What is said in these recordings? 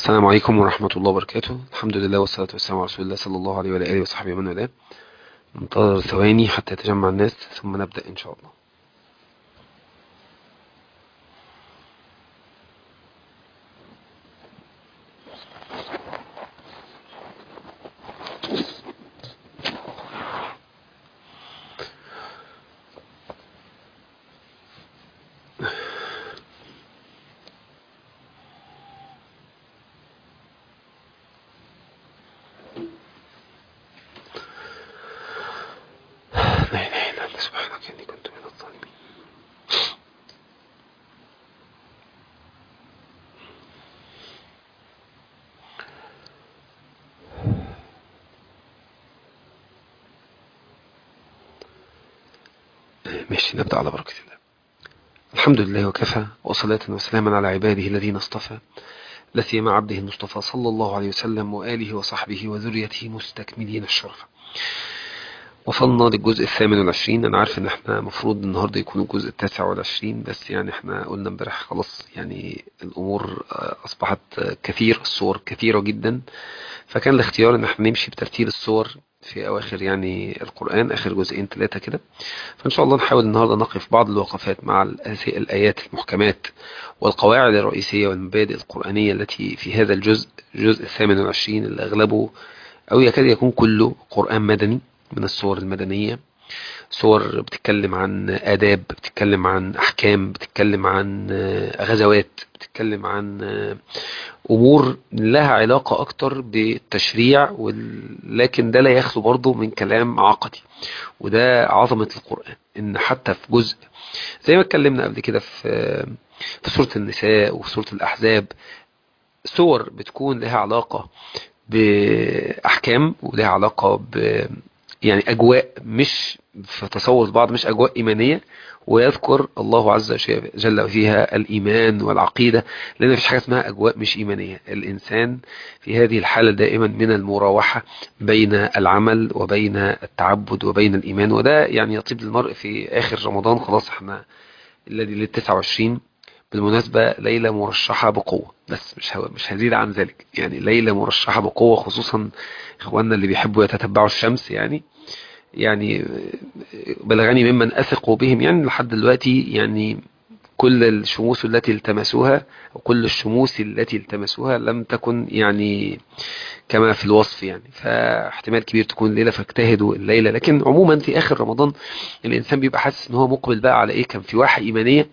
السلام عليكم ورحمة الله وبركاته الحمد لله والصلاة والسلام على رسول الله صلى الله عليه وعلى آله وصحبه ومن والاه ننتظر ثواني حتى يتجمع الناس ثم نبدأ إن شاء الله لا إله إلا أنت سبحانك إني كنت من الظالمين ماشي نبدأ على بركة الله الحمد لله وكفى وصلاة وسلاما على عباده الذين اصطفى لا سيما عبده المصطفى صلى الله عليه وسلم وآله وصحبه وذريته مستكملين الشرف وصلنا للجزء الثامن والعشرين انا عارف ان احنا مفروض النهاردة يكون الجزء التاسع والعشرين بس يعني احنا قلنا امبارح خلاص يعني الامور آه، اصبحت آه، كثير الصور كثيرة جدا فكان الاختيار ان احنا نمشي بترتيب الصور في اواخر يعني القرآن اخر جزئين ثلاثة كده فان شاء الله نحاول النهاردة نقف بعض الوقفات مع الآس- الايات المحكمات والقواعد الرئيسية والمبادئ القرآنية التي في هذا الجزء الجزء الثامن والعشرين اللي اغلبه او يكاد يكون كله قرآن مدني من الصور المدنية صور بتتكلم عن آداب بتتكلم عن أحكام بتتكلم عن آه، غزوات بتتكلم عن آه، أمور لها علاقة أكتر بالتشريع وال- لكن ده لا يخلو برضه من كلام عقدي وده عظمة القرآن إن حتى في جزء زي ما اتكلمنا قبل كده في آه، في سورة النساء وفي سورة الأحزاب صور بتكون لها علاقة بأحكام ولها علاقة ب يعني أجواء مش في تصور بعض مش أجواء إيمانية ويذكر الله عز وجل فيها الإيمان والعقيدة لأن مفيش حاجة اسمها أجواء مش إيمانية الإنسان في هذه الحالة دائما من المراوحة بين العمل وبين التعبد وبين الإيمان وده يعني يطيب للمرء في آخر رمضان خلاص احنا الذي لل 29 بالمناسبة ليلة مرشحة بقوة بس مش هو مش هزيد عن ذلك يعني ليلة مرشحة بقوة خصوصا إخواننا اللي بيحبوا يتتبعوا الشمس يعني يعني بلغني ممن أثق بهم يعني لحد دلوقتي يعني كل الشموس التي التمسوها وكل الشموس التي التمسوها لم تكن يعني كما في الوصف يعني فاحتمال كبير تكون ليلة فاجتهدوا الليلة لكن عموما في آخر رمضان الإنسان بيبقى حاسس إن هو مقبل بقى على إيه كان في واحة إيمانية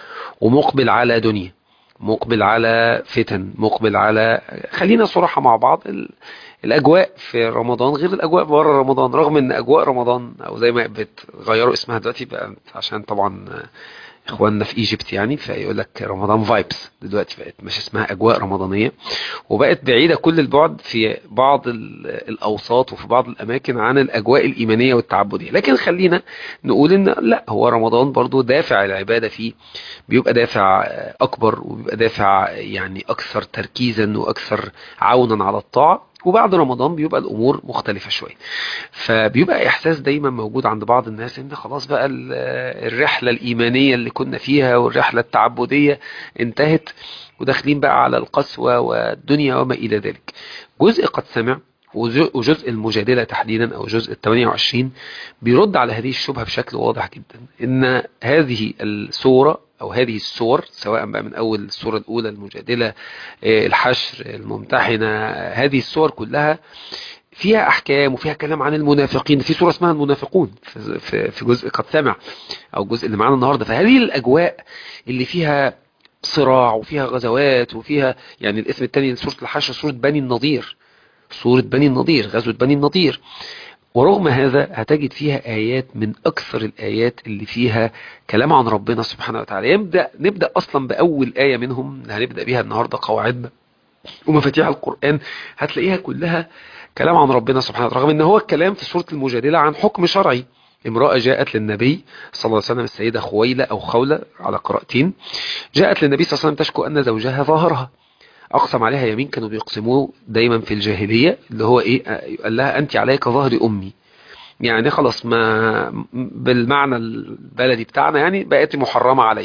ومقبل على دنيا مقبل على فتن مقبل على خلينا صراحة مع بعض ال... الأجواء في رمضان غير الأجواء بره رمضان رغم إن أجواء رمضان أو زي ما بتغيروا اسمها دلوقتي بقى عشان طبعا إخواننا في إيجيبت يعني فيقول لك رمضان فايبس دلوقتي بقت مش اسمها أجواء رمضانية وبقت بعيدة كل البعد في بعض ال- الأوساط وفي بعض الأماكن عن الأجواء الإيمانية والتعبدية لكن خلينا نقول إن لا هو رمضان برضو دافع العبادة فيه بيبقى دافع أكبر وبيبقى دافع يعني أكثر تركيزا وأكثر عونا على الطاعة وبعد رمضان بيبقى الأمور مختلفة شوية فبيبقى إحساس دايما موجود عند بعض الناس إن خلاص بقى ال- الرحلة الإيمانية اللي كنا فيها والرحلة التعبدية انتهت وداخلين بقى على القسوة والدنيا وما إلى ذلك جزء قد سمع وج- وجزء المجادلة تحديدا أو جزء ال 28 بيرد على هذه الشبهة بشكل واضح جدا إن هذه السورة أو هذه السور سواء بقى من أول السورة الأولى المجادلة آه، الحشر الممتحنة هذه السور كلها فيها أحكام وفيها كلام عن المنافقين في سورة اسمها المنافقون في- في في جزء قد سمع أو الجزء اللي معانا النهاردة فهذه الأجواء اللي فيها صراع وفيها غزوات وفيها يعني الاسم الثاني لسورة الحشر سورة بني النضير سورة بني النضير غزوة بني النضير ورغم هذا هتجد فيها آيات من أكثر الآيات اللي فيها كلام عن ربنا سبحانه وتعالى يبدأ نبدأ أصلا بأول آية منهم اللي هنبدأ بيها النهاردة قواعدنا ومفاتيح القرآن هتلاقيها كلها كلام عن ربنا سبحانه وتعالى رغم ان هو الكلام في سورة المجادلة عن حكم شرعي امرأة جاءت للنبي صلى الله عليه وسلم السيدة خويلة أو خولة على قراءتين جاءت للنبي صلى الله عليه وسلم تشكو أن زوجها ظاهرها أقسم عليها يمين كانوا بيقسموه دايما في الجاهلية اللي هو إيه قال لها أنت عليك ظهر أمي يعني خلاص ما بالمعنى البلدي بتاعنا يعني بقت محرمة علي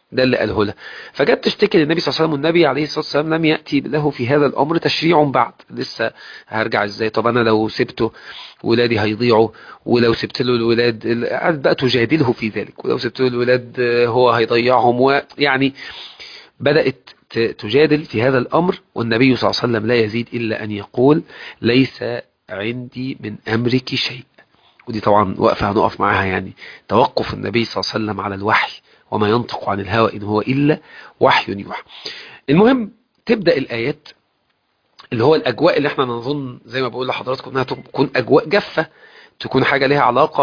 ده اللي قاله لها فجت تشتكي للنبي صلى الله عليه وسلم والنبي عليه الصلاة والسلام لم يأتي له في هذا الأمر تشريع بعد لسه هرجع ازاي طب أنا لو سبته ولادي هيضيعوا ولو سبت له الولاد قعدت بقى تجادله في ذلك ولو سبت له الولاد هو هيضيعهم ويعني بدأت تجادل في هذا الأمر والنبي صلى الله عليه وسلم لا يزيد إلا أن يقول ليس عندي من أمرك شيء ودي طبعا وقفة هنقف معاها يعني توقف النبي صلى الله عليه وسلم على الوحي وما ينطق عن الهوى إن هو إلا وحي يوحى المهم تبدأ الآيات اللي هو الأجواء اللي احنا نظن زي ما بقول لحضراتكم انها تكون أجواء جافة تكون حاجة لها علاقة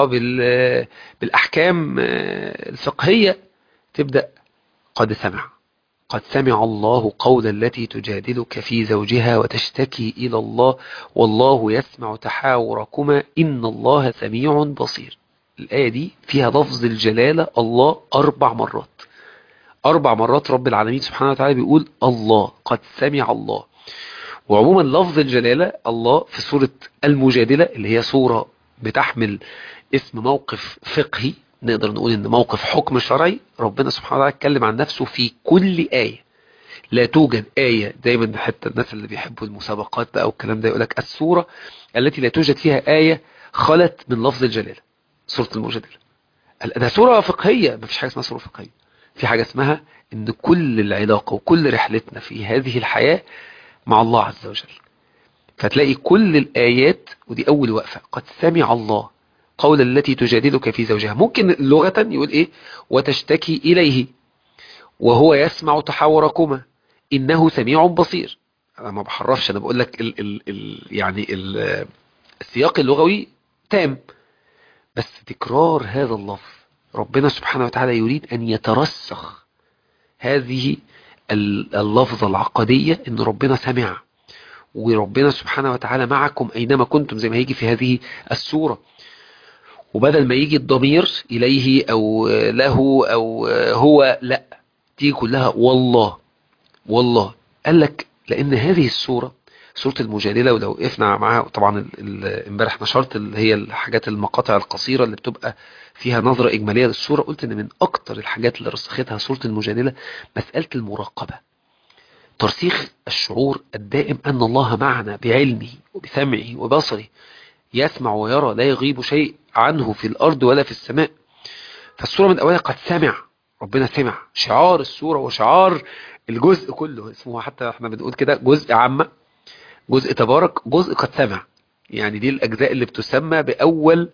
بالأحكام الفقهية تبدأ قد سمع قد سمع الله قول التي تجادلك في زوجها وتشتكي إلى الله والله يسمع تحاوركما إن الله سميع بصير الآية دي فيها لفظ الجلالة الله أربع مرات أربع مرات رب العالمين سبحانه وتعالى بيقول الله قد سمع الله وعموما لفظ الجلالة الله في سورة المجادلة اللي هي سورة بتحمل اسم موقف فقهي نقدر نقول ان موقف حكم شرعي ربنا سبحانه وتعالى اتكلم عن نفسه في كل آية لا توجد آية دايما حتى الناس اللي بيحبوا المسابقات بقى والكلام ده يقول لك السورة التي لا توجد فيها آية خلت من لفظ الجلالة سورة المجادلة ده سورة فقهية ما فيش حاجة اسمها سورة فقهية في حاجة اسمها ان كل العلاقة وكل رحلتنا في هذه الحياة مع الله عز وجل فتلاقي كل الآيات ودي أول وقفة قد سمع الله قول التي تجادلك في زوجها ممكن لغة يقول إيه وتشتكي إليه وهو يسمع تحاوركما إنه سميع بصير أنا ما بحرفش أنا بقول لك ال ال ال يعني ال السياق اللغوي تام بس تكرار هذا اللفظ ربنا سبحانه وتعالى يريد أن يترسخ هذه اللفظة العقدية أن ربنا سمع وربنا سبحانه وتعالى معكم أينما كنتم زي ما هيجي في هذه السورة وبدل ما يجي الضمير إليه أو له أو هو لا تيجي كلها والله والله قال لك لأن هذه السورة سورة المجادلة ولو وقفنا معاها طبعا امبارح نشرت اللي هي الحاجات المقاطع القصيرة اللي بتبقى فيها نظرة إجمالية للسورة قلت إن من أكتر الحاجات اللي رسختها سورة المجادلة مسألة المراقبة ترسيخ الشعور الدائم أن الله معنا بعلمه وبسمعه وبصره يسمع ويرى لا يغيب شيء عنه في الأرض ولا في السماء فالسورة من أولها قد سمع ربنا سمع شعار السورة وشعار الجزء كله اسمه حتى احنا بنقول كده جزء عامة جزء تبارك جزء قد سمع يعني دي الأجزاء اللي بتسمى بأول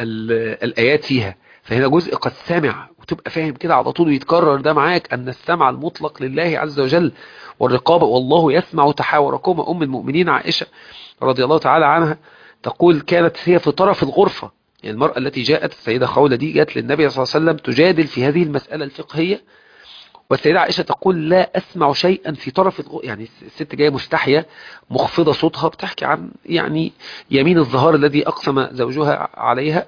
الآيات فيها فهنا جزء قد سمع وتبقى فاهم كده على طول يتكرر ده معاك أن السمع المطلق لله عز وجل والرقابة والله يسمع تحاوركما أم المؤمنين عائشة رضي الله تعالى عنها تقول كانت هي في طرف الغرفة يعني المرأة التي جاءت السيدة خولة دي جاءت للنبي صلى الله عليه وسلم تجادل في هذه المسألة الفقهية والسيدة عائشة تقول لا أسمع شيئا في طرف الغرفة يعني الست جاية مستحية مخفضة صوتها بتحكي عن يعني يمين الظهار الذي أقسم زوجها عليها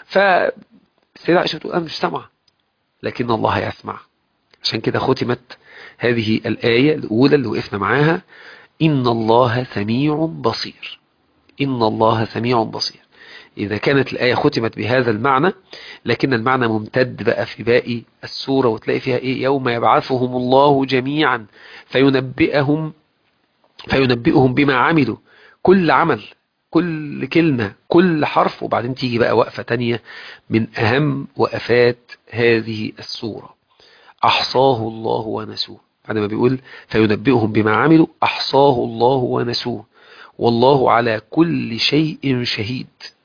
فالسيدة عائشة تقول أنا مش سامعة لكن الله يسمع عشان كده ختمت هذه الآية الأولى اللي وقفنا معاها إن الله سميع بصير إن الله سميع بصير إذا كانت الآية ختمت بهذا المعنى لكن المعنى ممتد بقى في باقي السورة وتلاقي فيها إيه يوم يبعثهم الله جميعا فينبئهم فينبئهم بما عملوا كل عمل كل كلمة كل حرف وبعدين تيجي بقى وقفة تانية من أهم وقفات هذه السورة أحصاه الله ونسوه عندما بيقول فينبئهم بما عملوا أحصاه الله ونسوه والله على كل شيء شهيد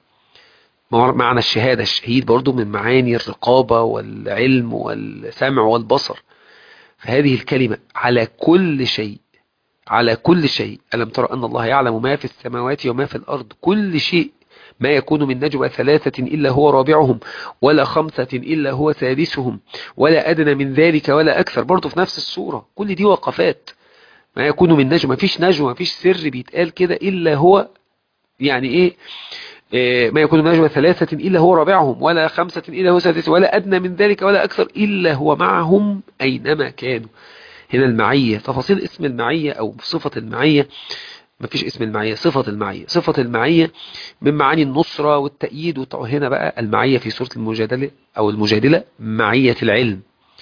معنى الشهادة الشهيد برضو من معاني الرقابة والعلم والسمع والبصر فهذه الكلمة على كل شيء على كل شيء ألم ترى أن الله يعلم ما في السماوات وما في الأرض كل شيء ما يكون من نجوى ثلاثة إلا هو رابعهم ولا خمسة إلا هو سادسهم ولا أدنى من ذلك ولا أكثر برضو في نفس السورة كل دي وقفات ما يكون من نجوى ما فيش نجوى ما فيش سر بيتقال كده إلا هو يعني إيه ما يكون من نجوى ثلاثة إلا هو رابعهم ولا خمسة إلا هو سادس ولا أدنى من ذلك ولا أكثر إلا هو معهم أينما كانوا هنا المعية تفاصيل اسم المعية أو صفة المعية ما فيش اسم المعية صفة المعية صفة المعية من معاني النصرة والتأييد هنا بقى المعية في سورة المجادلة أو المجادلة معية العلم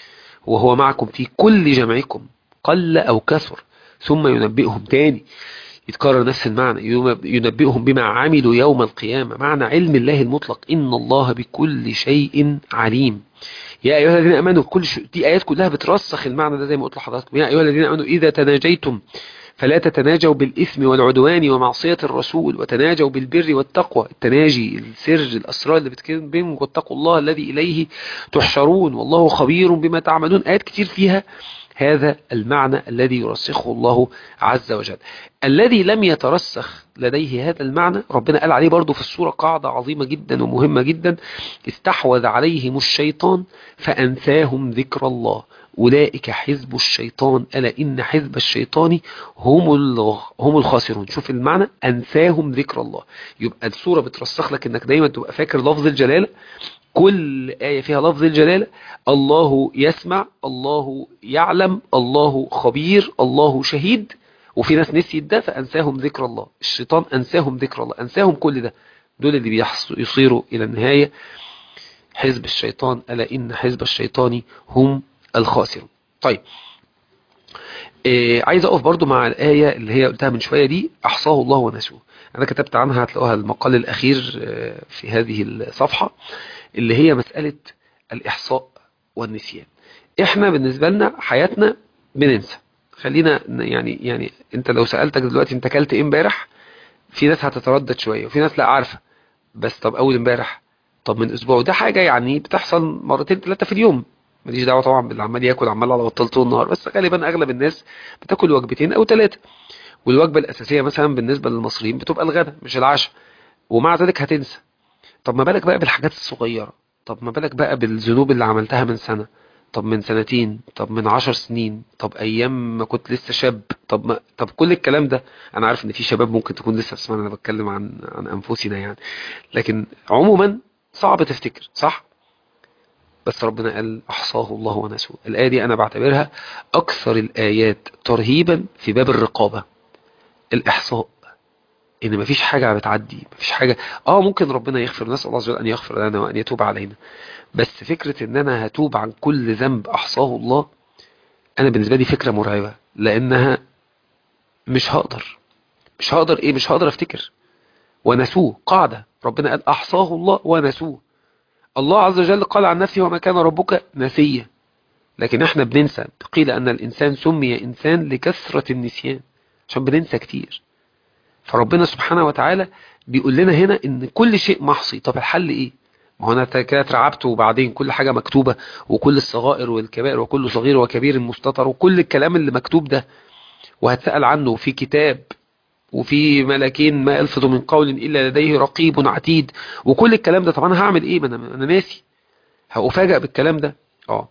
وهو معكم في كل جمعكم قل أو كثر ثم ينبئهم تاني يتكرر نفس المعنى ينبئهم بما عملوا يوم القيامة معنى علم الله المطلق إن الله بكل شيء عليم يا أيها الذين أمنوا كل ش... دي آيات كلها بترسخ المعنى ده زي ما قلت لحضراتكم يا أيها الذين أمنوا إذا تناجيتم فلا تتناجوا بالإثم والعدوان ومعصية الرسول وتناجوا بالبر والتقوى التناجي السر الأسرار اللي بتكلم بهم واتقوا الله الذي إليه تحشرون والله خبير بما تعملون آيات كتير فيها هذا المعنى الذي يرسخه الله عز وجل الذي لم يترسخ لديه هذا المعنى ربنا قال عليه برضو في السورة قاعدة عظيمة جدا ومهمة جدا استحوذ عليهم الشيطان فأنساهم ذكر الله أولئك حزب الشيطان ألا إن حزب الشيطان هم هم الخاسرون شوف المعنى أنساهم ذكر الله يبقى السورة بترسخ لك إنك دايما تبقى فاكر لفظ الجلالة كل آية فيها لفظ الجلالة الله يسمع الله يعلم الله خبير الله شهيد وفي ناس نسيت ده فأنساهم ذكر الله الشيطان أنساهم ذكر الله أنساهم كل ده دول اللي يصيروا إلى النهاية حزب الشيطان ألا إن حزب الشيطان هم الخاسرون طيب إيه عايز أقف برضو مع الآية اللي هي قلتها من شوية دي أحصاه الله ونسوه أنا كتبت عنها هتلاقوها المقال الأخير في هذه الصفحة اللي هي مسألة الإحصاء والنسيان احنا بالنسبة لنا حياتنا بننسى خلينا يعني يعني انت لو سألتك دلوقتي انت اكلت ايه امبارح في ناس هتتردد شوية وفي ناس لا عارفة بس طب اول امبارح طب من اسبوع وده حاجة يعني بتحصل مرتين ثلاثة في اليوم ماليش دعوة طبعا باللي عمال ياكل عمال على بطال طول النهار بس غالبا اغلب الناس بتاكل وجبتين او ثلاثة والوجبة الاساسية مثلا بالنسبة للمصريين بتبقى الغداء مش العشاء ومع ذلك هتنسى طب ما بالك بقى بالحاجات الصغيرة طب ما بالك بقى بالذنوب اللي عملتها من سنة طب من سنتين طب من عشر سنين طب ايام ما كنت لسه شاب طب ما طب كل الكلام ده انا عارف ان في شباب ممكن تكون لسه بتسمعنا انا بتكلم عن عن انفسنا يعني لكن عموما صعب تفتكر صح بس ربنا قال احصاه الله ونسوه الايه دي انا بعتبرها اكثر الايات ترهيبا في باب الرقابه الاحصاء ان مفيش حاجة بتعدي مفيش حاجة اه ممكن ربنا يغفر نسأل الله عز وجل ان يغفر لنا وان يتوب علينا بس فكرة ان انا هتوب عن كل ذنب احصاه الله انا بالنسبة لي فكرة مرعبة لانها مش هقدر مش هقدر ايه مش هقدر افتكر ونسوه قاعدة ربنا قال احصاه الله ونسوه الله عز وجل قال عن نفسه وما كان ربك نسيا لكن احنا بننسى قيل ان الانسان سمي انسان لكثرة النسيان عشان بننسى كتير فربنا سبحانه وتعالى بيقول لنا هنا ان كل شيء محصي طب الحل ايه ما هو انا كده اترعبت وبعدين كل حاجة مكتوبة وكل الصغائر والكبائر وكل صغير وكبير مستطر وكل الكلام اللي مكتوب ده وهتسأل عنه في كتاب وفي ملكين ما يلفظ من قول إلا لديه رقيب عتيد وكل الكلام ده طب انا هعمل ايه ما انا, أنا ناسي هأفاجأ بالكلام ده اه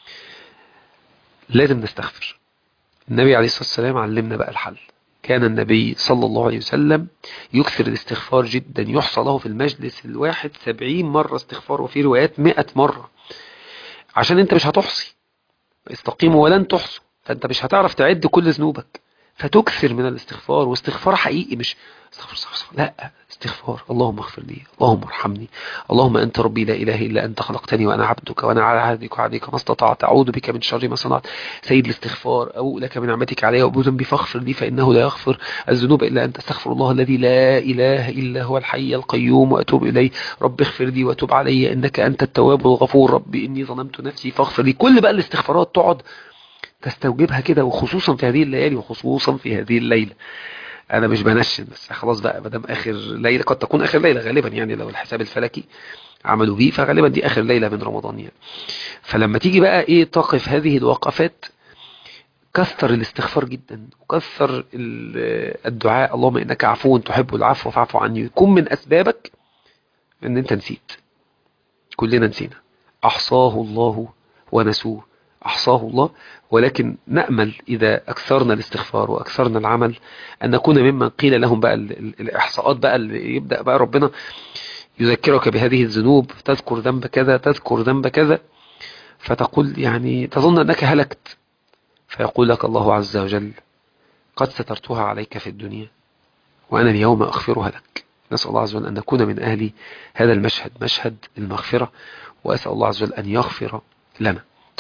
لازم نستغفر النبي عليه الصلاة والسلام علمنا بقى الحل كان النبي صلى الله عليه وسلم يكثر الاستغفار جدا يحصى له في المجلس الواحد سبعين مرة استغفار وفي روايات مئة مرة عشان انت مش هتحصي استقيموا ولن تحصوا فانت مش هتعرف تعد كل ذنوبك فتكثر من الاستغفار واستغفار حقيقي مش استغفر استغفر لا استغفار اللهم اغفر لي اللهم ارحمني اللهم أنت ربي لا إله إلا أنت خلقتني وأنا عبدك وأنا على عهدك وعهدك ما استطعت أعوذ بك من شر ما صنعت سيد الاستغفار أو لك من نعمتك علي وأبو ذنبي فاغفر لي فإنه لا يغفر الذنوب إلا أنت استغفر الله الذي لا إله إلا هو الحي القيوم وأتوب إليه رب اغفر لي وتوب علي إنك أنت التواب الغفور رب إني ظلمت نفسي فاغفر لي كل بقى الاستغفارات تقعد تستوجبها كده وخصوصا في هذه الليالي وخصوصا في هذه الليلة انا مش بنشن بس خلاص بقى ما دام اخر ليله قد تكون اخر ليله غالبا يعني لو الحساب الفلكي عملوا بيه فغالبا دي اخر ليله من رمضان يعني فلما تيجي بقى ايه تقف هذه الوقفات كثر الاستغفار جدا وكثر الدعاء اللهم انك عفو تحب العفو فاعف عني يكون من اسبابك ان انت نسيت كلنا نسينا احصاه الله ونسوه أحصاه الله ولكن نأمل إذا أكثرنا الاستغفار وأكثرنا العمل أن نكون ممن قيل لهم بقى الإحصاءات بقى اللي يبدأ بقى ربنا يذكرك بهذه الذنوب تذكر ذنب كذا تذكر ذنب كذا فتقول يعني تظن أنك هلكت فيقول لك الله عز وجل قد سترتها عليك في الدنيا وأنا اليوم أغفرها لك نسأل الله عز وجل أن نكون من أهل هذا المشهد مشهد المغفرة وأسأل الله عز وجل أن يغفر لنا طيب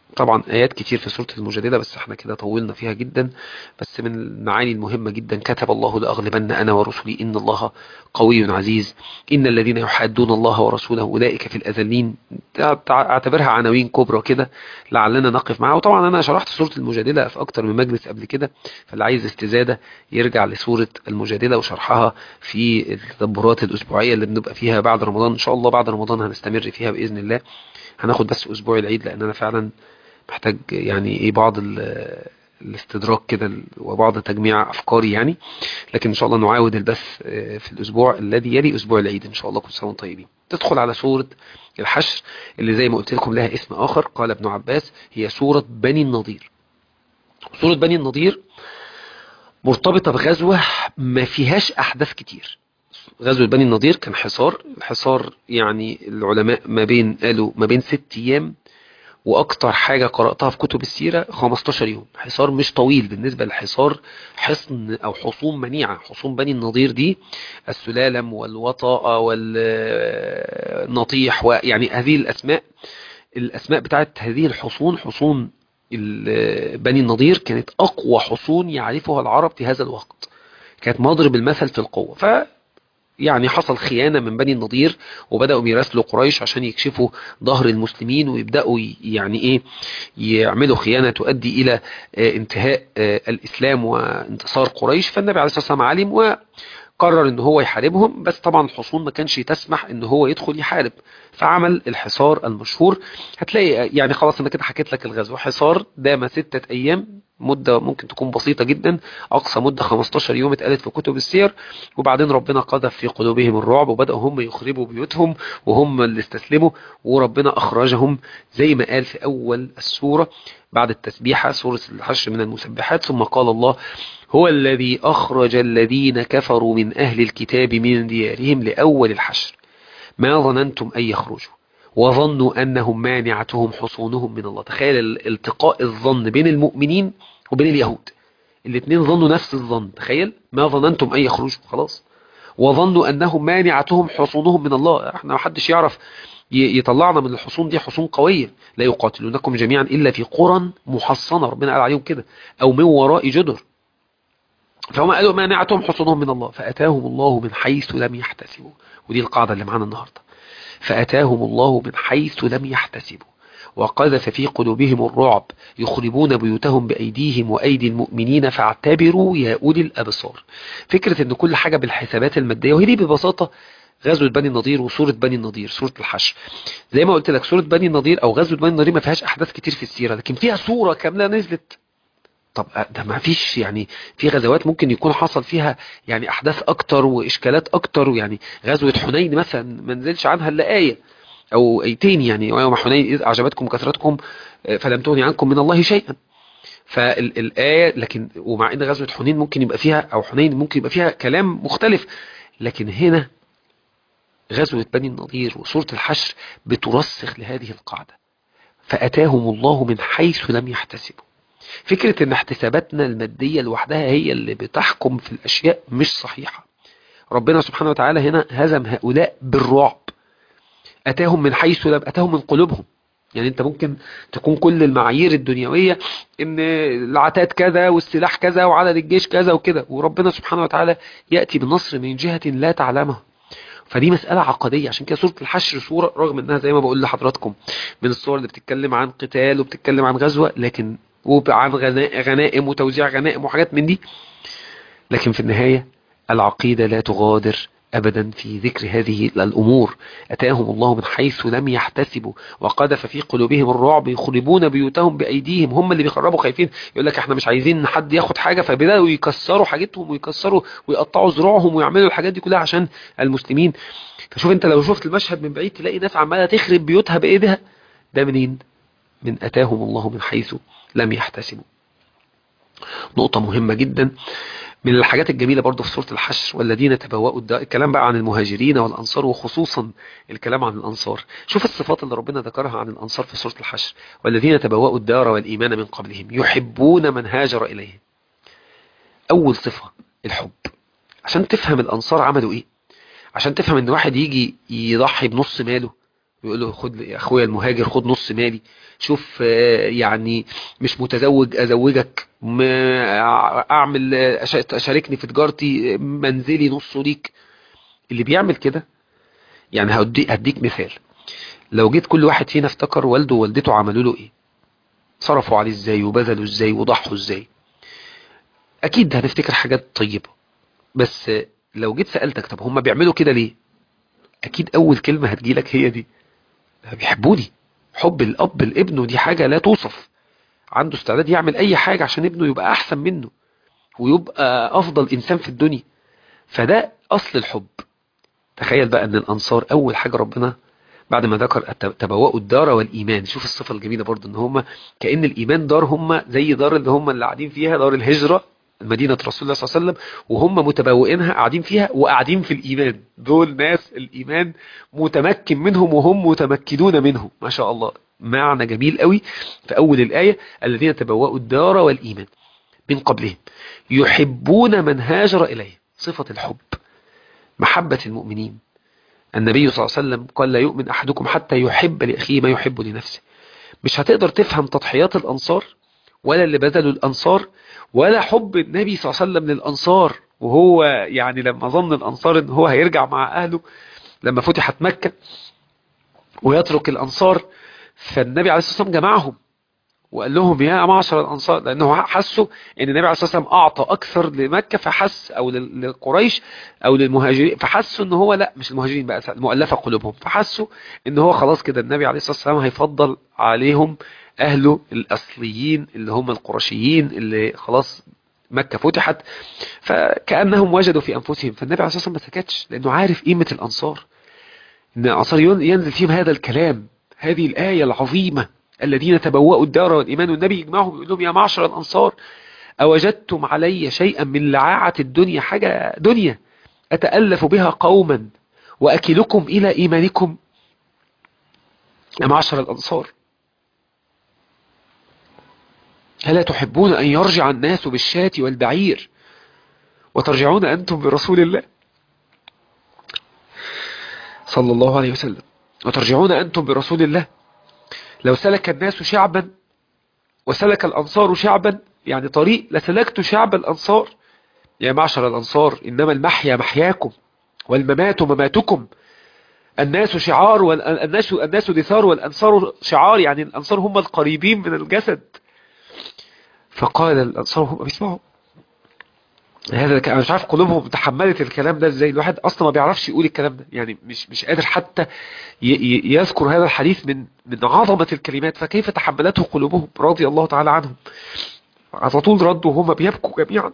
طبعا آيات كتير في سورة المجادلة بس احنا كده طولنا فيها جدا بس من المعاني المهمة جدا كتب الله لأغلبن أنا ورسلي إن الله قوي عزيز إن الذين يحادون الله ورسوله أولئك في الأذلين اعتبرها عناوين كبرى كده لعلنا نقف معها وطبعا أنا شرحت سورة المجادلة في أكتر من مجلس قبل كده فاللي عايز استزادة يرجع لسورة المجادلة وشرحها في التدبرات الأسبوعية اللي بنبقى فيها بعد رمضان إن شاء الله بعد رمضان هنستمر فيها بإذن الله هناخد بس أسبوع العيد لأن أنا فعلا محتاج يعني ايه بعض الاستدراك كده وبعض تجميع افكاري يعني لكن ان شاء الله نعاود البث في الاسبوع الذي يلي اسبوع العيد ان شاء الله كل سنه وانتم طيبين تدخل على سوره الحشر اللي زي ما قلت لكم لها اسم اخر قال ابن عباس هي سوره بني النضير سوره بني النضير مرتبطه بغزوه ما فيهاش احداث كتير غزوه بني النضير كان حصار الحصار يعني العلماء ما بين قالوا ما بين ست ايام واكتر حاجة قرأتها في كتب السيرة 15 يوم حصار مش طويل بالنسبة للحصار حصن او حصون منيعة حصون بني النضير دي السلالم والوطاء والنطيح ويعني هذه الاسماء الاسماء بتاعت هذه الحصون حصون بني النضير كانت اقوى حصون يعرفها العرب في هذا الوقت كانت مضرب المثل في القوة ف يعني حصل خيانة من بني النضير وبدأوا يراسلوا قريش عشان يكشفوا ظهر المسلمين ويبدأوا يعني ايه يعملوا خيانة تؤدي الى انتهاء الاسلام وانتصار قريش فالنبي عليه الصلاة والسلام علم وقرر ان هو يحاربهم بس طبعا الحصون ما كانش تسمح ان هو يدخل يحارب فعمل الحصار المشهور هتلاقي يعني خلاص انا كده حكيت لك الغزو حصار دام ستة ايام مدة ممكن تكون بسيطة جدا أقصى مدة 15 يوم اتقالت في كتب السير وبعدين ربنا قذف في قلوبهم الرعب وبدأوا هم يخربوا بيوتهم وهم اللي استسلموا وربنا أخرجهم زي ما قال في أول السورة بعد التسبيحة سورة الحشر من المسبحات ثم قال الله هو الذي أخرج الذين كفروا من أهل الكتاب من ديارهم لأول الحشر ما ظننتم أن يخرجوا وظنوا أنهم مانعتهم حصونهم من الله تخيل التقاء الظن بين المؤمنين وبين اليهود الاثنين ظنوا نفس الظن تخيل ما ظننتم أن يخرجوا خلاص وظنوا أنهم مانعتهم حصونهم من الله احنا ما حدش يعرف يطلعنا من الحصون دي حصون قوية لا يقاتلونكم جميعا إلا في قرى محصنة ربنا قال عليهم كده أو من وراء جدر فهم قالوا مانعتهم حصونهم من الله فأتاهم الله من حيث لم يحتسبوا ودي القاعدة اللي معانا النهاردة فأتاهم الله من حيث لم يحتسبوا وقذف في قلوبهم الرعب يخربون بيوتهم بأيديهم وأيدي المؤمنين فاعتبروا يا أولي الأبصار فكرة أن كل حاجة بالحسابات المادية وهي دي ببساطة غزوة بني النضير وسورة بني النضير سورة الحشر زي ما قلت لك سورة بني النضير أو غزوة بني النضير ما فيهاش أحداث كتير في السيرة لكن فيها سورة كاملة نزلت طب ده ما فيش يعني في غزوات ممكن يكون حصل فيها يعني احداث اكتر واشكالات اكتر يعني غزوة حنين مثلا ما نزلش عنها الا ايه او ايتين يعني ويوم حنين اذ اعجبتكم كثرتكم فلم تغني عنكم من الله شيئا فالايه لكن ومع ان غزوة حنين ممكن يبقى فيها او حنين ممكن يبقى فيها كلام مختلف لكن هنا غزوة بني النضير وسورة الحشر بترسخ لهذه القاعدة فأتاهم الله من حيث لم يحتسبوا فكرة ان احتساباتنا المادية لوحدها هي اللي بتحكم في الاشياء مش صحيحة ربنا سبحانه وتعالى هنا هزم هؤلاء بالرعب اتاهم من حيث لم اتاهم من قلوبهم يعني انت ممكن تكون كل المعايير الدنيوية ان العتاد كذا والسلاح كذا وعدد الجيش كذا وكده وربنا سبحانه وتعالى يأتي بالنصر من جهة لا تعلمها فدي مسألة عقدية عشان كده سورة الحشر سورة رغم انها زي ما بقول لحضراتكم من الصور اللي بتتكلم عن قتال وبتتكلم عن غزوة لكن وعن غنائم وتوزيع غنائم وحاجات من دي لكن في النهاية العقيدة لا تغادر أبدا في ذكر هذه الأمور أتاهم الله من حيث لم يحتسبوا وقذف في قلوبهم الرعب يخربون بيوتهم بأيديهم هم اللي بيخربوا خايفين يقول لك احنا مش عايزين حد ياخد حاجة فبدأوا يكسروا حاجتهم ويكسروا ويقطعوا زروعهم ويعملوا الحاجات دي كلها عشان المسلمين فشوف انت لو شفت المشهد من بعيد تلاقي ناس عمالة تخرب بيوتها بإيدها ده منين من أتاهم الله من حيث لم يحتسبوا نقطة مهمة جدا من الحاجات الجميلة برضو في سورة الحشر والذين تبوأوا الدار الكلام بقى عن المهاجرين والأنصار وخصوصا الكلام عن الأنصار شوف الصفات اللي ربنا ذكرها عن الأنصار في سورة الحشر والذين تبوأوا الدار والإيمان من قبلهم يحبون من هاجر إليهم أول صفة الحب عشان تفهم الأنصار عملوا إيه عشان تفهم ان واحد يجي يضحي بنص ماله يقول له خد يا اخويا المهاجر خد نص مالي شوف آه، يعني مش متزوج ازوجك ما اعمل آه، أش- اشاركني في تجارتي آه، منزلي نصه ليك اللي بيعمل كده يعني هدي هديك مثال لو جيت كل واحد فينا افتكر والده ووالدته عملوا له ايه صرفوا عليه ازاي وبذلوا ازاي وضحوا ازاي اكيد هنفتكر حاجات طيبة بس آه، لو جيت سألتك طب هم بيعملوا كده ليه اكيد اول كلمة هتجيلك هي دي بيحبوني حب الاب لابنه دي حاجة لا توصف عنده استعداد يعمل اي حاجة عشان ابنه يبقى احسن منه ويبقى افضل انسان في الدنيا فده اصل الحب تخيل بقى ان الانصار اول حاجة ربنا بعد ما ذكر الت- تبوأوا الدار والايمان شوف الصفة الجميلة برضو ان هم كأن الايمان دار هم زي دار اللي هم اللي قاعدين فيها دار الهجرة مدينة رسول الله صلى الله عليه وسلم وهم متبوئينها قاعدين فيها وقاعدين في الإيمان دول ناس الإيمان متمكن منهم وهم متمكنون منه ما شاء الله معنى جميل قوي في أول الآية الذين تبوأوا الدار والإيمان من قبلهم يحبون من هاجر إليه صفة الحب محبة المؤمنين النبي صلى الله عليه وسلم قال لا يؤمن أحدكم حتى يحب لأخيه ما يحب لنفسه مش هتقدر تفهم تضحيات الأنصار ولا اللي بذلوا الأنصار ولا حب النبي صلى الله عليه وسلم للأنصار وهو يعني لما ظن الأنصار ان هو هيرجع مع أهله لما فتحت مكة ويترك الأنصار فالنبي عليه الصلاة والسلام جمعهم وقال لهم يا معشر الأنصار لأنه حسوا ان النبي عليه الصلاة والسلام أعطى أكثر لمكة فحس أو لل- لقريش أو للمهاجرين فحسوا ان هو لا مش المهاجرين بقى المؤلفة قلوبهم فحسوا ان هو خلاص كده النبي عليه الصلاة والسلام هيفضل عليهم أهله الأصليين اللي هم القرشيين اللي خلاص مكة فتحت فكأنهم وجدوا في أنفسهم فالنبي عليه الصلاة والسلام ما سكتش لأنه عارف قيمة الأنصار إن الأنصار ين- ينزل فيهم هذا الكلام هذه الآية العظيمة الذين تبوأوا الدار والإيمان والنبي يجمعهم يقول لهم يا معشر الأنصار أوجدتم علي شيئا من لعاعة الدنيا حاجة دنيا أتألف بها قوما وأكلكم إلى إيمانكم يا معشر الأنصار ألا تحبون أن يرجع الناس بالشاة والبعير وترجعون أنتم برسول الله صلى الله عليه وسلم وترجعون أنتم برسول الله لو سلك الناس شعبا وسلك الأنصار شعبا يعني طريق لسلكت شعب الأنصار يا معشر الأنصار إنما المحيا محياكم والممات مماتكم الناس شعار والناس الناس دثار والأنصار شعار يعني الأنصار هم القريبين من الجسد فقال الأنصار هم بيسمعوا هذا انا مش عارف قلوبهم تحملت الكلام ده ازاي الواحد اصلا ما بيعرفش يقول الكلام ده يعني مش مش قادر حتى ي- ي- يذكر هذا الحديث من من عظمة الكلمات فكيف تحملته قلوبهم رضي الله تعالى عنهم على طول ردوا وهم بيبكوا جميعا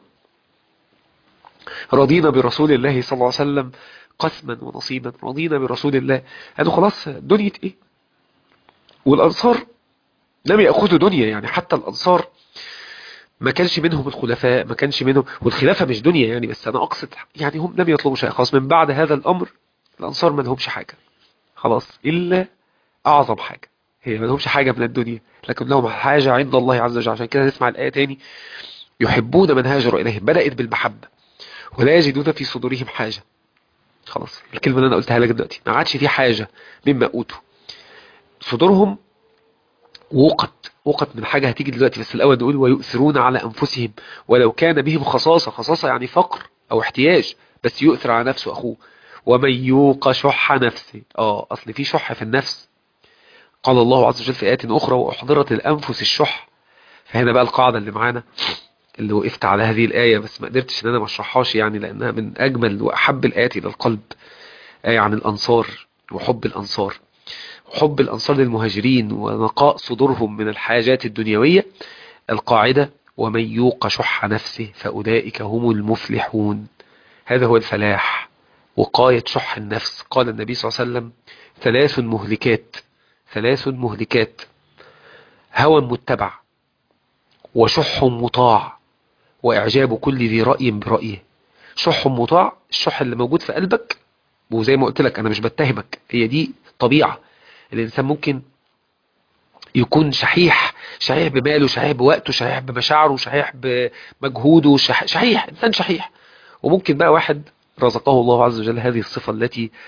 رضينا برسول الله صلى الله عليه وسلم قسما ونصيبا رضينا برسول الله قالوا خلاص دنيا ايه والانصار لم ياخذوا دنيا يعني حتى الانصار ما كانش منهم الخلفاء ما كانش منهم والخلافة مش دنيا يعني بس أنا أقصد يعني هم لم يطلبوا شيء خلاص من بعد هذا الأمر الأنصار ما لهمش حاجة خلاص إلا أعظم حاجة هي ما لهمش حاجة من الدنيا لكن لهم حاجة عند الله عز وجل عشان كده نسمع الآية تاني يحبون من هاجروا إليهم بدأت بالمحبة ولا يجدون في صدورهم حاجة خلاص الكلمة اللي أنا قلتها لك دلوقتي ما عادش في حاجة مما أوتوا صدورهم وقت وقت من حاجة هتيجي دلوقتي بس الأول نقول ويؤثرون على أنفسهم ولو كان بهم خصاصة خصاصة يعني فقر أو احتياج بس يؤثر على نفسه أخوه ومن يوق شح نفسه آه أصل في شح في النفس قال الله عز وجل في آيات أخرى وأحضرت الأنفس الشح فهنا بقى القاعدة اللي معانا اللي وقفت على هذه الآية بس ما قدرتش ان انا ما اشرحهاش يعني لانها من اجمل واحب الآيات الى القلب آية عن الانصار وحب الانصار حب الأنصار للمهاجرين ونقاء صدورهم من الحاجات الدنيوية القاعدة ومن يوق شح نفسه فأولئك هم المفلحون هذا هو الفلاح وقاية شح النفس قال النبي صلى الله عليه وسلم ثلاث مهلكات ثلاث مهلكات هوى متبع وشح مطاع وإعجاب كل ذي رأي برأيه شح مطاع الشح اللي موجود في قلبك وزي ما قلت لك أنا مش بتهمك هي دي طبيعة الإنسان ممكن يكون شحيح شحيح بماله شحيح بوقته شحيح بمشاعره شحيح بمجهوده شح... شحيح إنسان شحيح وممكن بقى واحد رزقه الله عز وجل هذه الصفة التي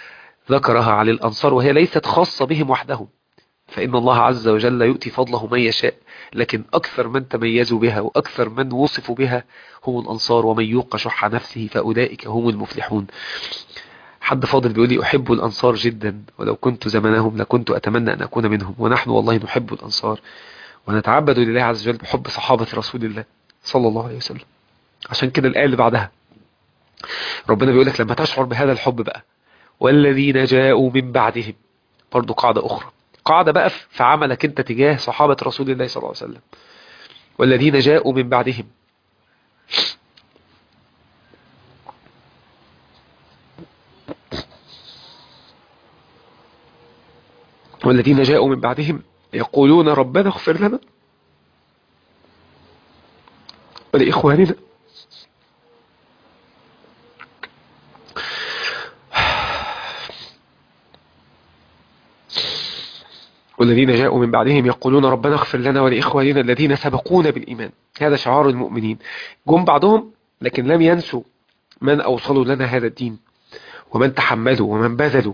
ذكرها على الأنصار وهي ليست خاصة بهم وحدهم فإن الله عز وجل يؤتي فضله من يشاء لكن أكثر من تميزوا بها وأكثر من وصفوا بها هم الأنصار ومن يوق شح نفسه فأولئك هم المفلحون حد فاضل بيقول لي أحب الأنصار جدا ولو كنت زمنهم لكنت أتمنى أن أكون منهم ونحن والله نحب الأنصار ونتعبد لله عز وجل بحب صحابة رسول الله صلى الله عليه وسلم عشان كده الآية اللي بعدها ربنا بيقول لك لما تشعر بهذا الحب بقى والذين جاءوا من بعدهم برضو قاعدة أخرى قاعدة بقى في عملك انت تجاه صحابة رسول الله صلى الله عليه وسلم والذين جاءوا من بعدهم والذين جاءوا من بعدهم يقولون ربنا اغفر لنا ولإخواننا والذين جاءوا من بعدهم يقولون ربنا اغفر لنا ولإخواننا الذين سبقونا بالإيمان هذا شعار المؤمنين جم بعدهم لكن لم ينسوا من أوصلوا لنا هذا الدين ومن تحملوا ومن بذلوا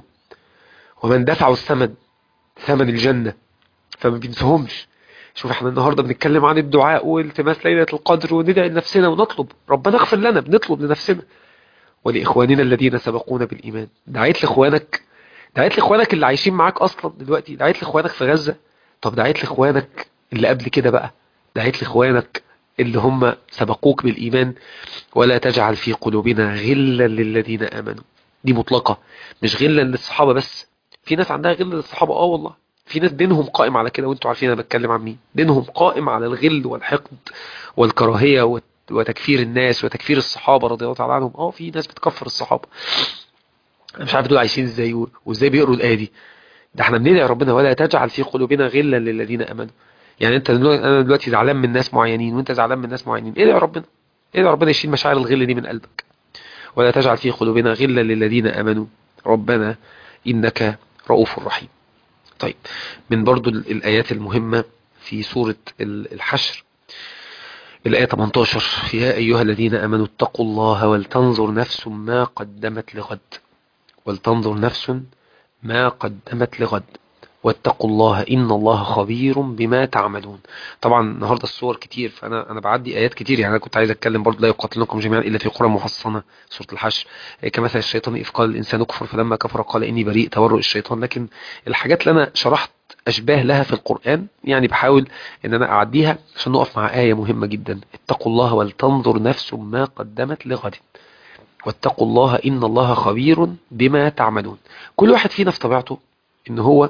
ومن دفعوا الثمن ثمن الجنة فما بينسهمش شوف احنا النهاردة بنتكلم عن الدعاء والتماس ليلة القدر وندعي لنفسنا ونطلب ربنا اغفر لنا بنطلب لنفسنا ولإخواننا الذين سبقونا بالإيمان دعيت لإخوانك دعيت لاخوانك اللي عايشين معاك اصلا دلوقتي دعيت لاخوانك في غزة طب دعيت لاخوانك اللي قبل كده بقى دعيت لاخوانك اللي هم سبقوك بالإيمان ولا تجعل في قلوبنا غلا للذين آمنوا دي مطلقة مش غلا للصحابة بس في ناس عندها غل للصحابة اه والله في ناس دينهم قائم على كده وانتوا عارفين انا بتكلم عن مين دينهم قائم على الغل والحقد والكراهية وتكفير الناس وتكفير الصحابة رضي الله تعالى عنهم اه في ناس بتكفر الصحابة انا مش عارف دول عايشين ازاي وازاي بيقروا الايه دي ده احنا بندعي ربنا ولا تجعل في قلوبنا غلا للذين امنوا يعني انت دلوقتي انا دلوقتي زعلان من ناس معينين وانت زعلان من ناس معينين ادعي ربنا ادعي ربنا يشيل مشاعر الغل دي من قلبك ولا تجعل في قلوبنا غلا للذين امنوا ربنا انك رؤوف رحيم طيب من برضو الايات المهمه في سوره الحشر الآية 18 يا أيها الذين أمنوا اتقوا الله ولتنظر نفس ما قدمت لغد ولتنظر نفس ما قدمت لغد واتقوا الله إن الله خبير بما تعملون طبعا النهاردة الصور كتير فأنا أنا بعدي آيات كتير يعني أنا كنت عايز أتكلم برضه لا يقاتلنكم جميعا إلا في قرى محصنة سورة الحشر كمثل الشيطان إذ قال الإنسان كفر فلما كفر قال إني بريء تورؤ الشيطان لكن الحاجات اللي أنا شرحت أشباه لها في القرآن يعني بحاول إن أنا أعديها عشان نقف مع آية مهمة جدا اتقوا الله ولتنظر نفس ما قدمت لغد واتقوا الله إن الله خبير بما تعملون كل واحد فينا في طبيعته إن هو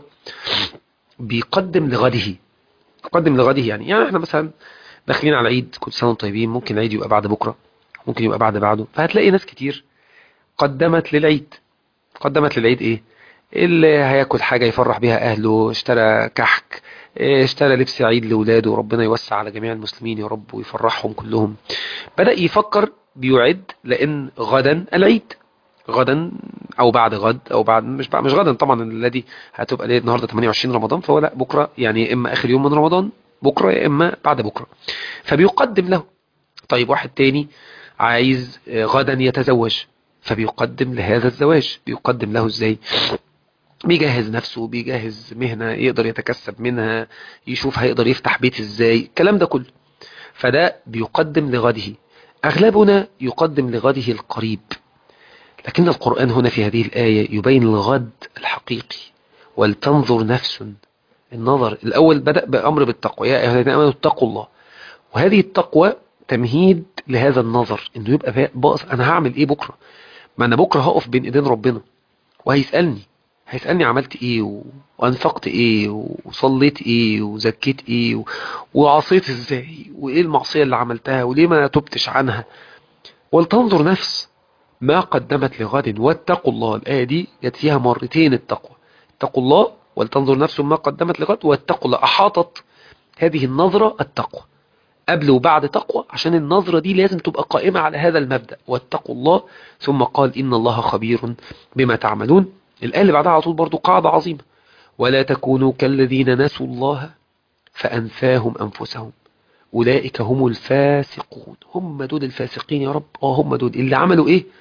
بيقدم لغده يقدم لغده يعني يعني احنا مثلا داخلين على العيد كل سنة طيبين ممكن العيد يبقى بعد بكرة ممكن يبقى بعد بعده فهتلاقي ناس كتير قدمت للعيد قدمت للعيد ايه اللي هياكل حاجة يفرح بها اهله اشترى كحك اشترى لبس عيد لولاده ربنا يوسع على جميع المسلمين يا رب ويفرحهم كلهم بدأ يفكر بيعد لان غدا العيد غدا او بعد غد او بعد مش بعد مش غدا طبعا الذي هتبقى ليه النهارده 28 رمضان فهو لا بكره يعني يا اما اخر يوم من رمضان بكره يا اما بعد بكره فبيقدم له طيب واحد تاني عايز غدا يتزوج فبيقدم لهذا الزواج بيقدم له ازاي بيجهز نفسه بيجهز مهنة يقدر يتكسب منها يشوف هيقدر يفتح بيت ازاي الكلام ده كله فده بيقدم لغده أغلبنا يقدم لغده القريب لكن القرآن هنا في هذه الآية يبين الغد الحقيقي ولتنظر نفس النظر الأول بدأ بأمر بالتقوى يا أيها الذين آمنوا اتقوا الله وهذه التقوى تمهيد لهذا النظر انه يبقى باقص انا هعمل ايه بكرة ما انا بكرة هقف بين ايدين ربنا وهيسألني هيسألني عملت ايه و... وانفقت ايه وصليت ايه وزكيت ايه و... وعصيت ازاي وايه المعصية اللي عملتها وليه ما تبتش عنها ولتنظر نفس ما قدمت لغد واتقوا الله الآية دي جت فيها مرتين التقوى اتقوا الله ولتنظر نفس ما قدمت لغد واتقوا الله أحاطت هذه النظرة التقوى قبل وبعد تقوى عشان النظرة دي لازم تبقى قائمة على هذا المبدأ واتقوا الله ثم قال إن الله خبير بما تعملون الآية اللي بعدها على طول برضو قاعدة عظيمة ولا تكونوا كالذين نسوا الله فأنساهم أنفسهم أولئك هم الفاسقون هم دول الفاسقين يا رب اه هم دول اللي عملوا إيه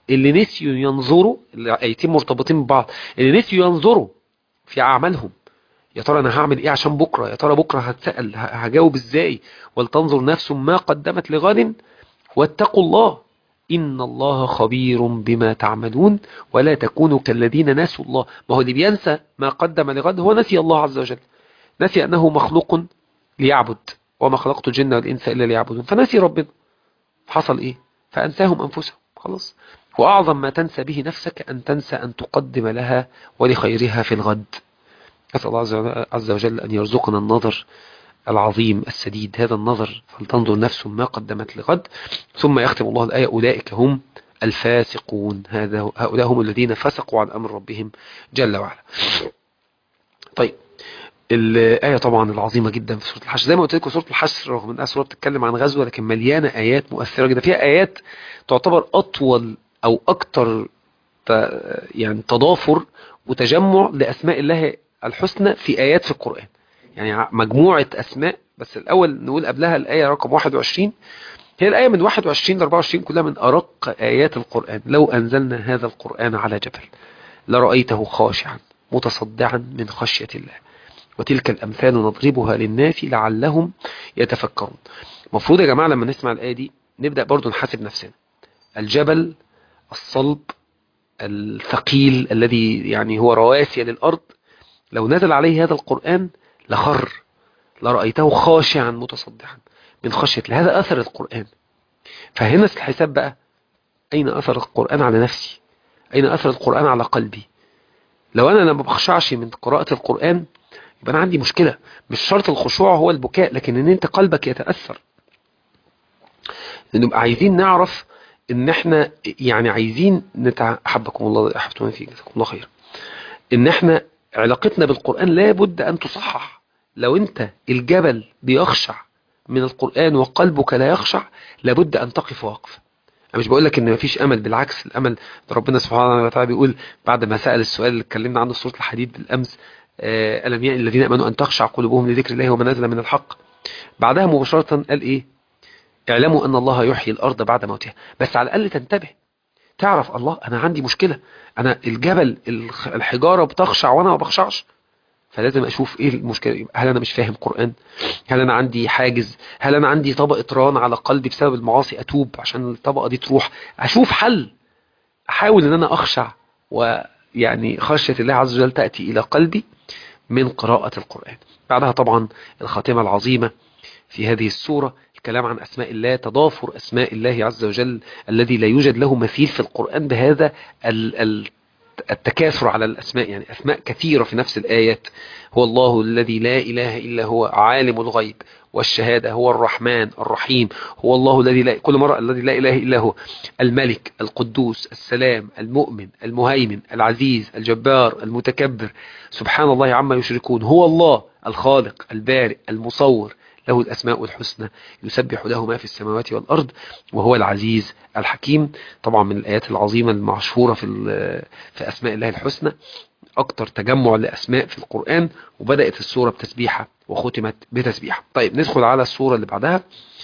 اللي نسيوا ينظروا الايتين مرتبطين ببعض اللي نسيوا ينظروا في اعمالهم يا ترى انا هعمل ايه عشان بكره يا ترى بكره هتسال هجاوب ازاي ولتنظر نفس ما قدمت لغد واتقوا الله إن الله خبير بما تعملون ولا تكونوا كالذين نسوا الله ما هو اللي بينسى ما قدم لغد هو نسي الله عز وجل نسي أنه مخلوق ليعبد وما خلقت الجن والإنس إلا ليعبدون فنسي ربنا حصل إيه فأنساهم أنفسهم خلاص وأعظم ما تنسى به نفسك أن تنسى أن تقدم لها ولخيرها في الغد أسأل الله عز وجل أن يرزقنا النظر العظيم السديد هذا النظر فلتنظر نفس ما قدمت لغد ثم يختم الله الآية أولئك هم الفاسقون هذا هؤلاء هم الذين فسقوا عن أمر ربهم جل وعلا طيب الآية طبعا العظيمة جدا في سورة الحشر زي ما قلت لكم سورة الحشر رغم أنها سورة بتتكلم عن غزوة لكن مليانة آيات مؤثرة جدا فيها آيات تعتبر أطول أو أكتر يعني تضافر وتجمع لأسماء الله الحسنى في آيات في القرآن يعني مجموعة أسماء بس الأول نقول قبلها الآية رقم 21 هي الآية من 21 ل 24 كلها من أرق آيات القرآن لو أنزلنا هذا القرآن على جبل لرأيته خاشعا متصدعا من خشية الله وتلك الأمثال نضربها للناس لعلهم يتفكرون مفروض يا جماعة لما نسمع الآية دي نبدأ برضو نحاسب نفسنا الجبل الصلب الثقيل الذي يعني هو رواسي للأرض لو نزل عليه هذا القرآن لخر لرأيته خاشعا متصدعا من خشية هذا أثر القرآن فهنا الحساب بقى أين أثر القرآن على نفسي أين أثر القرآن على قلبي لو أنا ما بخشعش من قراءة القرآن يبقى أنا عندي مشكلة مش شرط الخشوع هو البكاء لكن أن أنت قلبك يتأثر نبقى عايزين نعرف ان احنا يعني عايزين نتع... احبكم الله احبتم فيك جزاكم الله خير ان احنا علاقتنا بالقرآن لابد ان تصحح لو انت الجبل بيخشع من القرآن وقلبك لا يخشع لابد ان تقف وقفه انا مش بقول لك ان مفيش امل بالعكس الامل ربنا سبحانه وتعالى بيقول بعد ما سأل السؤال اللي اتكلمنا عنه في سوره الحديد بالامس آه الم يأن الذين امنوا ان تخشع قلوبهم لذكر الله وما نزل من الحق بعدها مباشرة قال ايه اعلموا ان الله يحيي الارض بعد موتها بس على الاقل تنتبه تعرف الله انا عندي مشكلة انا الجبل الحجارة بتخشع وانا ما بخشعش فلازم اشوف ايه المشكلة هل انا مش فاهم قرآن هل انا عندي حاجز هل انا عندي طبقة ران على قلبي بسبب المعاصي اتوب عشان الطبقة دي تروح اشوف حل احاول ان انا اخشع ويعني خشية الله عز وجل تأتي الى قلبي من قراءة القرآن بعدها طبعا الخاتمة العظيمة في هذه السورة الكلام عن أسماء الله تضافر أسماء الله عز وجل الذي لا يوجد له مثيل في القرآن بهذا التكاثر على الأسماء يعني أسماء كثيرة في نفس الآيات هو الله الذي لا إله إلا هو عالم الغيب والشهادة هو الرحمن الرحيم هو الله الذي لا كل مرة الذي لا إله إلا هو الملك القدوس السلام المؤمن المهيمن العزيز الجبار المتكبر سبحان الله عما يشركون هو الله الخالق البارئ المصور له الأسماء الحسنى يسبح له ما في السماوات والأرض وهو العزيز الحكيم طبعا من الآيات العظيمة المشهورة في, في أسماء الله الحسنى أكتر تجمع لأسماء في القرآن وبدأت السورة بتسبيحة وختمت بتسبيحة طيب ندخل على السورة اللي بعدها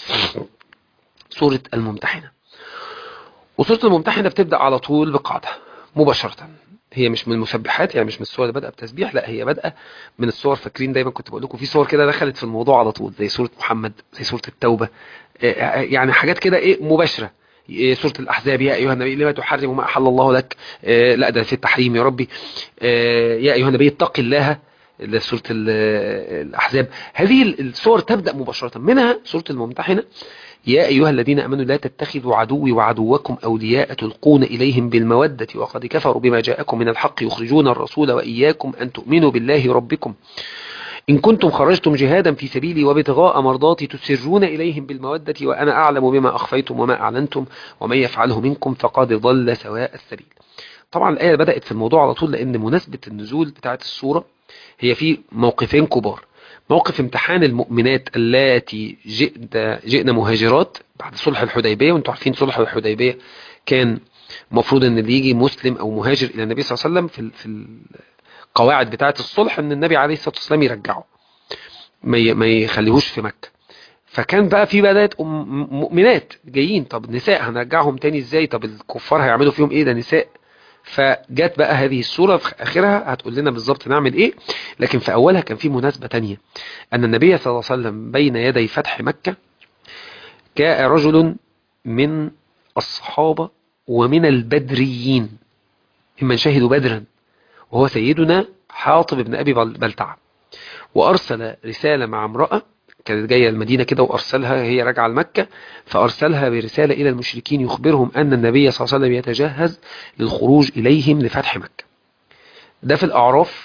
سورة الممتحنة وسورة الممتحنة بتبدأ على طول بقاعدة مباشرة هي مش من المسبحات يعني مش من الصور اللي بدأ بتسبيح لا هي بدأ من الصور فاكرين دايما كنت بقول لكم في صور كده دخلت في الموضوع على طول زي سورة محمد زي سورة التوبة يعني حاجات كده ايه مباشرة سورة الأحزاب يا أيها النبي لما تحرم ما أحل الله لك لا ده في التحريم يا ربي يا أيها النبي اتق الله سورة الأحزاب هذه الصور تبدأ مباشرة منها سورة الممتحنة يا أيها الذين أمنوا لا تتخذوا عدوي وعدوكم أولياء تلقون إليهم بالمودة وقد كفروا بما جاءكم من الحق يخرجون الرسول وإياكم أن تؤمنوا بالله ربكم إن كنتم خرجتم جهادا في سبيلي وابتغاء مرضاتي تسرون إليهم بالمودة وأنا أعلم بما أخفيتم وما أعلنتم ومن يفعله منكم فقد ضل سواء السبيل طبعا الآية بدأت في الموضوع على طول لأن مناسبة النزول بتاعت السورة هي في موقفين كبار موقف امتحان المؤمنات اللاتي جئنا, جئنا مهاجرات بعد صلح الحديبية وانتم عارفين صلح الحديبية كان المفروض ان اللي يجي مسلم او مهاجر الى النبي صلى الله عليه وسلم في في القواعد بتاعه الصلح ان النبي عليه الصلاه والسلام يرجعه ما ما يخليهوش في مكه فكان بقى في بدات أم- مؤمنات جايين طب النساء هنرجعهم تاني ازاي طب الكفار هيعملوا فيهم ايه ده نساء فجت بقى هذه السورة في آخرها هتقول لنا بالظبط نعمل إيه لكن في أولها كان في مناسبة تانية أن النبي صلى الله عليه وسلم بين يدي فتح مكة جاء رجل من الصحابة ومن البدريين ممن شهدوا بدرا وهو سيدنا حاطب بن أبي بل- بلتعة وأرسل رسالة مع امرأة كانت جاية المدينة كده وأرسلها هي راجعة لمكة فأرسلها برسالة إلى المشركين يخبرهم أن النبي صلى الله عليه وسلم يتجهز للخروج إليهم لفتح مكة ده في الأعراف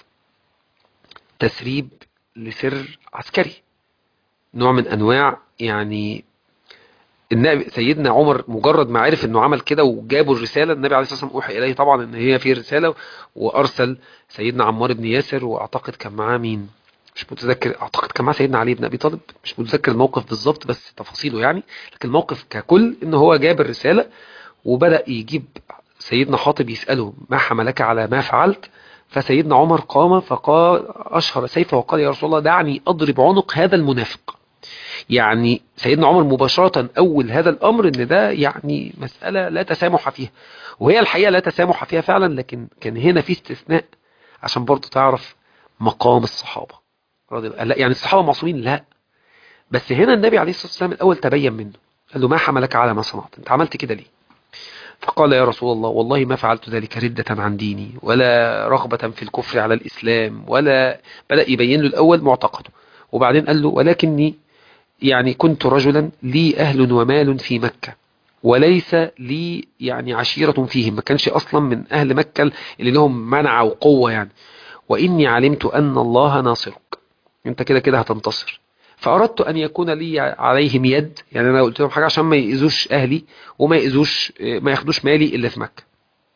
تسريب لسر عسكري نوع من أنواع يعني النبي سيدنا عمر مجرد ما عرف انه عمل كده وجابوا الرساله النبي عليه الصلاه والسلام اوحي اليه طبعا ان هي في رساله وارسل سيدنا عمار بن ياسر واعتقد كان معاه مين مش متذكر اعتقد كان معاه سيدنا علي بن ابي طالب مش متذكر الموقف بالظبط بس تفاصيله يعني لكن الموقف ككل ان هو جاب الرساله وبدا يجيب سيدنا حاطب يساله ما حملك على ما فعلت فسيدنا عمر قام فقال اشهر سيفه وقال يا رسول الله دعني اضرب عنق هذا المنافق يعني سيدنا عمر مباشرة أول هذا الأمر إن ده يعني مسألة لا تسامح فيها وهي الحقيقة لا تسامح فيها فعلا لكن كان هنا في استثناء عشان برضو تعرف مقام الصحابة رضي الله لا يعني الصحابة معصومين لا بس هنا النبي عليه الصلاة والسلام الأول تبين منه قال له ما حملك على ما صنعت انت عملت كده ليه فقال يا رسول الله والله ما فعلت ذلك ردة عن ديني ولا رغبة في الكفر على الإسلام ولا بدأ يبين له الأول معتقده وبعدين قال له ولكني يعني كنت رجلا لي أهل ومال في مكة وليس لي يعني عشيرة فيهم ما كانش أصلا من أهل مكة اللي لهم منع وقوة يعني وإني علمت أن الله ناصرك أنت كده كده هتنتصر فأردت أن يكون لي عليهم يد يعني أنا قلت لهم حاجة عشان ما يأذوش أهلي وما يأذوش ما ياخدوش مالي إلا في مكة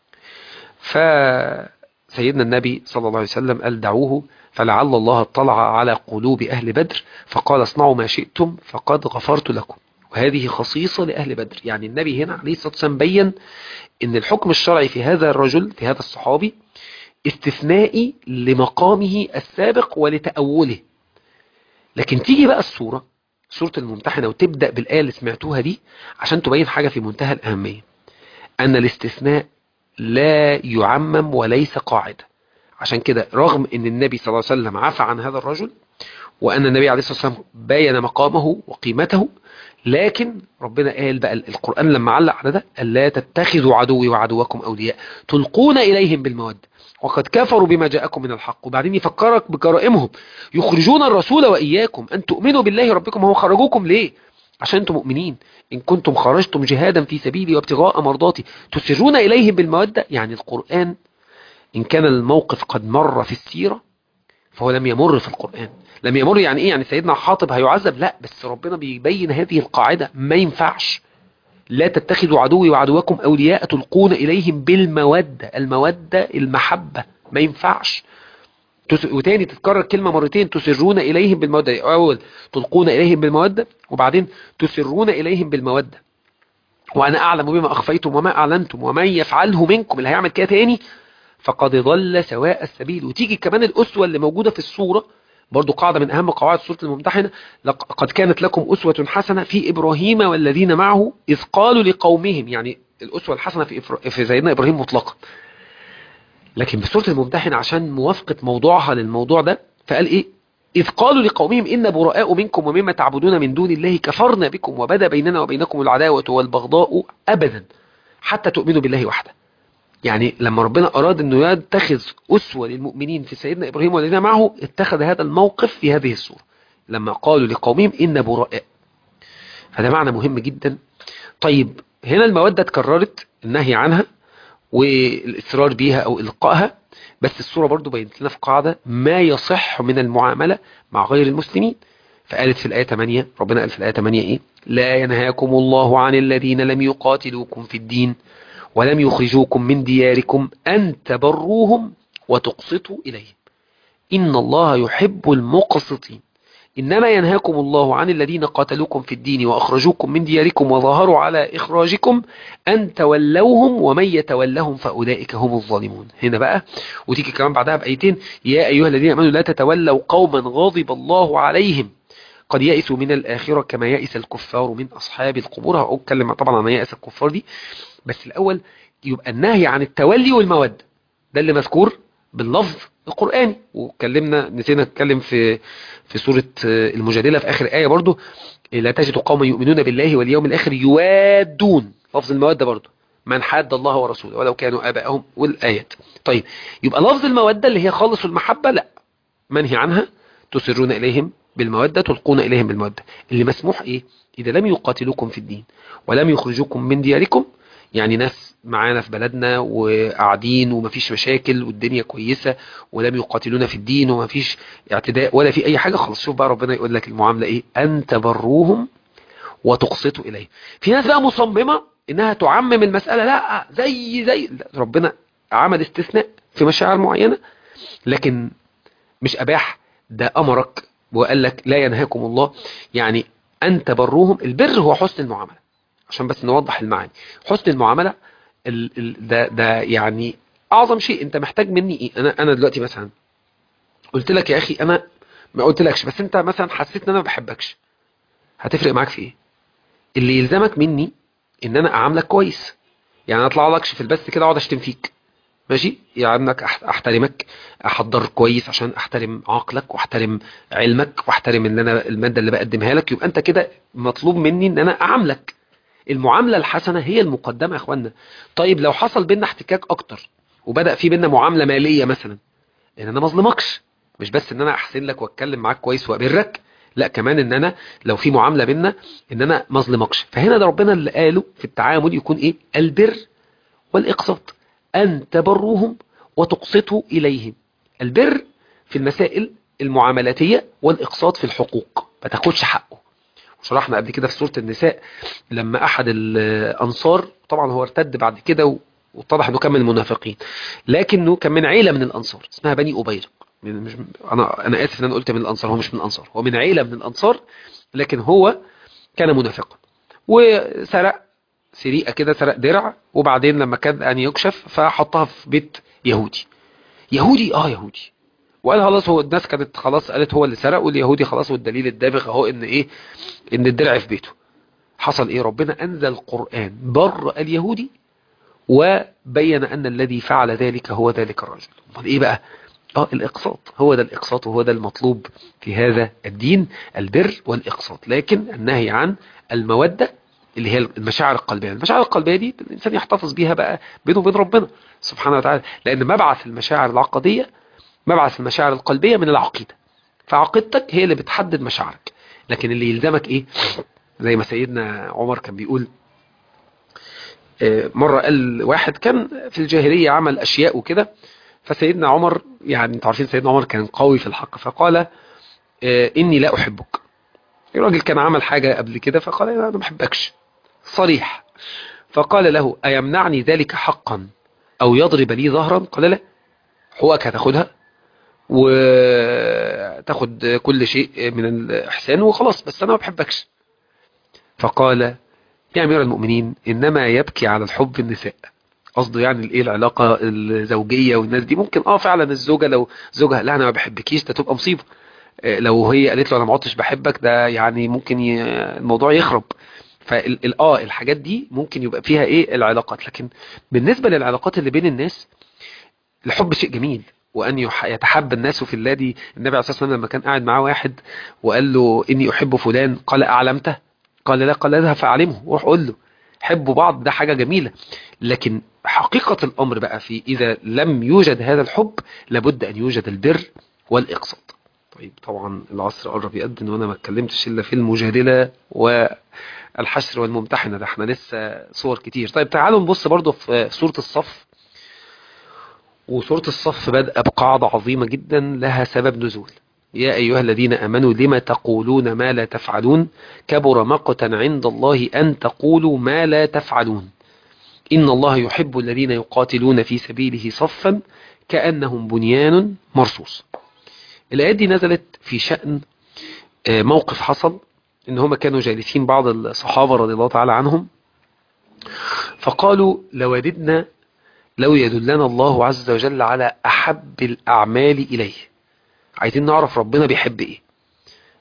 فسيدنا النبي صلى الله عليه وسلم قال دعوه فلعل الله اطلع على قلوب أهل بدر فقال اصنعوا ما شئتم فقد غفرت لكم وهذه خصيصة لأهل بدر يعني النبي هنا عليه الصلاة والسلام بين ان الحكم الشرعي في هذا الرجل في هذا الصحابي استثنائي لمقامه السابق ولتأوله لكن تيجي بقى الصورة سورة الممتحنة وتبدأ بالآية اللي سمعتوها دي عشان تبين حاجة في منتهى الأهمية أن الاستثناء لا يعمم وليس قاعدة عشان كده رغم ان النبي صلى الله عليه وسلم عفى عن هذا الرجل وان النبي عليه الصلاة والسلام بين مقامه وقيمته لكن ربنا قال بقى القرآن لما علق على ده قال لا تتخذوا عدوي وعدوكم أولياء تلقون إليهم بالمودة وقد كفروا بما جاءكم من الحق وبعدين يفكرك بجرائمهم يخرجون الرسول وإياكم أن تؤمنوا بالله ربكم هو خرجوكم ليه عشان انتم مؤمنين إن كنتم خرجتم جهادا في سبيلي وابتغاء مرضاتي تسرون إليهم بالمودة يعني القرآن إن كان الموقف قد مر في السيرة فهو لم يمر في القرآن لم يمر يعني إيه يعني سيدنا حاطب هيعذب لا بس ربنا بيبين هذه القاعدة ما ينفعش لا تتخذوا عدوي وعدوكم أولياء تلقون إليهم بالمودة المودة المحبة ما ينفعش وتاني تتكرر كلمة مرتين تسرون إليهم بالمودة أول تلقون إليهم بالمودة وبعدين تسرون إليهم بالمودة وأنا أعلم بما أخفيتم وما أعلنتم ومن يفعله منكم اللي هيعمل كده تاني فقد ضل سواء السبيل وتيجي كمان الأسوة اللي موجودة في الصورة برضو قاعدة من أهم قواعد سورة الممتحنة قد كانت لكم أسوة حسنة في إبراهيم والذين معه إذ قالوا لقومهم يعني الأسوة الحسنة في, إفر... في سيدنا إبراهيم مطلقا لكن بسورة الممتحنة عشان موافقة موضوعها للموضوع ده فقال إيه إذ قالوا لقومهم إن براء منكم ومما تعبدون من دون الله كفرنا بكم وبدا بيننا وبينكم العداوة والبغضاء أبدا حتى تؤمنوا بالله وحده يعني لما ربنا أراد أنه يتخذ أسوة للمؤمنين في سيدنا إبراهيم والذين معه اتخذ هذا الموقف في هذه السورة لما قالوا لقومهم إن براء فده معنى مهم جدا طيب هنا المودة اتكررت النهي عنها والإصرار بيها أو إلقائها بس السورة برضو بينت لنا في قاعدة ما يصح من المعاملة مع غير المسلمين فقالت في الآية 8 ربنا قال في الآية 8 إيه لا ينهاكم الله عن الذين لم يقاتلوكم في الدين ولم يخرجوكم من دياركم أن تبروهم وتقسطوا إليهم إن الله يحب المقسطين إنما ينهاكم الله عن الذين قاتلوكم في الدين وأخرجوكم من دياركم وظاهروا على إخراجكم أن تولوهم ومن يتولهم فأولئك هم الظالمون هنا بقى وتيجي كمان بعدها بأيتين يا أيها الذين أمنوا لا تتولوا قوما غضب الله عليهم قد يئسوا من الآخرة كما يئس الكفار من أصحاب القبور هأتكلم طبعا عن يئس الكفار دي بس الأول يبقى النهي عن التولي والمودة ده اللي مذكور باللفظ القرآني واتكلمنا نسينا نتكلم في في سورة المجادلة في آخر آية برضو لا تجد قوما يؤمنون بالله واليوم الآخر يوادون لفظ المودة برضو من حاد الله ورسوله ولو كانوا آباءهم والآيات طيب يبقى لفظ المودة اللي هي خالص المحبة لا منهي عنها تسرون إليهم بالمودة تلقون إليهم بالمودة اللي مسموح إيه إذا لم يقاتلوكم في الدين ولم يخرجوكم من دياركم يعني ناس معانا في بلدنا وقاعدين ومفيش مشاكل والدنيا كويسة ولم يقاتلونا في الدين ومفيش اعتداء ولا في أي حاجة خلاص شوف بقى ربنا يقول لك المعاملة إيه أن تبروهم وتقسطوا إليه في ناس بقى مصممة إنها تعمم المسألة لا زي زي لا ربنا عمل استثناء في مشاعر معينة لكن مش أباح ده أمرك وقال لك لا ينهاكم الله يعني أن تبروهم البر هو حسن المعاملة عشان بس نوضح المعاني حسن المعاملة ال ال ده, ده يعني أعظم شيء أنت محتاج مني إيه أنا, أنا دلوقتي مثلا قلت لك يا أخي أنا ما قلت لكش بس أنت مثلا حسيت أن أنا ما بحبكش هتفرق معاك في إيه اللي يلزمك مني ان انا اعاملك كويس يعني اطلع لكش في البث كده اقعد اشتم فيك ماشي يعني انك احترمك احضر كويس عشان احترم عقلك واحترم علمك واحترم ان انا الماده اللي بقدمها لك يبقى انت كده مطلوب مني ان انا اعاملك المعامله الحسنه هي المقدمه يا اخوانا طيب لو حصل بينا احتكاك اكتر وبدا في بينا معامله ماليه مثلا ان انا ما اظلمكش مش بس ان انا احسن لك واتكلم معاك كويس وابرك لا كمان ان انا لو في معامله بينا ان انا ما اظلمكش فهنا ده ربنا اللي قاله في التعامل يكون ايه البر والاقساط ان تبروهم وتقسطوا اليهم البر في المسائل المعاملاتيه والاقساط في الحقوق ما تاخدش حقه وشرحنا قبل كده في سوره النساء لما احد الانصار طبعا هو ارتد بعد كده واتضح انه كان من المنافقين لكنه كان من عيله من الانصار اسمها بني ابيرق من مش انا انا اسف ان انا قلت من الانصار هو مش من الانصار هو من عيله من الانصار لكن هو كان منافقا وسرق سرقه كده سرق درع وبعدين لما كاد ان يكشف فحطها في بيت يهودي يهودي اه يهودي وقال خلاص هو الناس كانت خلاص قالت هو اللي سرق واليهودي خلاص والدليل الدابغ اهو ان ايه ان الدرع في بيته حصل ايه ربنا انزل قران بر اليهودي وبين ان الذي فعل ذلك هو ذلك الرجل امال ايه بقى اه الاقساط هو ده الاقساط وهو ده المطلوب في هذا الدين البر والاقساط لكن النهي عن المودة اللي هي المشاعر القلبية المشاعر القلبية دي الإنسان يحتفظ بيها بقى بينه وبين ربنا سبحانه وتعالى لأن مبعث المشاعر العقدية مبعث المشاعر القلبية من العقيدة فعقيدتك هي اللي بتحدد مشاعرك لكن اللي يلزمك ايه زي ما سيدنا عمر كان بيقول مرة قال واحد كان في الجاهلية عمل أشياء وكده فسيدنا عمر يعني انتوا عارفين سيدنا عمر كان قوي في الحق فقال إني لا أحبك الراجل كان عمل حاجة قبل كده فقال أنا ما بحبكش صريح فقال له أيمنعني ذلك حقا أو يضرب لي ظهرا قال لا حقوقك هتاخدها وتاخد كل شيء من الإحسان وخلاص بس أنا ما بحبكش فقال يا أمير المؤمنين إنما يبكي على الحب النساء قصده يعني الايه العلاقة الزوجية والناس دي ممكن اه فعلا الزوجة لو زوجها لا انا ما بحبكيش ده تبقى مصيبة لو هي قالت له انا ما عدتش بحبك ده يعني ممكن ي... الموضوع يخرب فال اه الحاجات دي ممكن يبقى فيها ايه العلاقات لكن بالنسبة للعلاقات اللي بين الناس الحب شيء جميل وأن يتحب الناس في الله دي النبي عليه الصلاة والسلام لما كان قاعد معاه واحد وقال له إني أحب فلان قال أعلمته قال لا قال اذهب فأعلمه وروح قول له حبوا بعض ده حاجة جميلة لكن حقيقة الأمر بقى في إذا لم يوجد هذا الحب لابد أن يوجد البر والإقساط طيب طبعا العصر قرب يأذن وأنا ما اتكلمتش إلا في المجادلة والحشر والممتحنة ده احنا لسه صور كتير طيب تعالوا نبص برضو في سورة الصف وسورة الصف بدأ بقاعدة عظيمة جدا لها سبب نزول يا أيها الذين أمنوا لما تقولون ما لا تفعلون كبر مقتا عند الله أن تقولوا ما لا تفعلون إن الله يحب الذين يقاتلون في سبيله صفا كأنهم بنيان مرصوص الآيات دي نزلت في شأن موقف حصل إن هم كانوا جالسين بعض الصحابة رضي الله تعالى عنهم فقالوا لوددنا لو يدلنا الله عز وجل على أحب الأعمال إليه عايزين نعرف ربنا بيحب إيه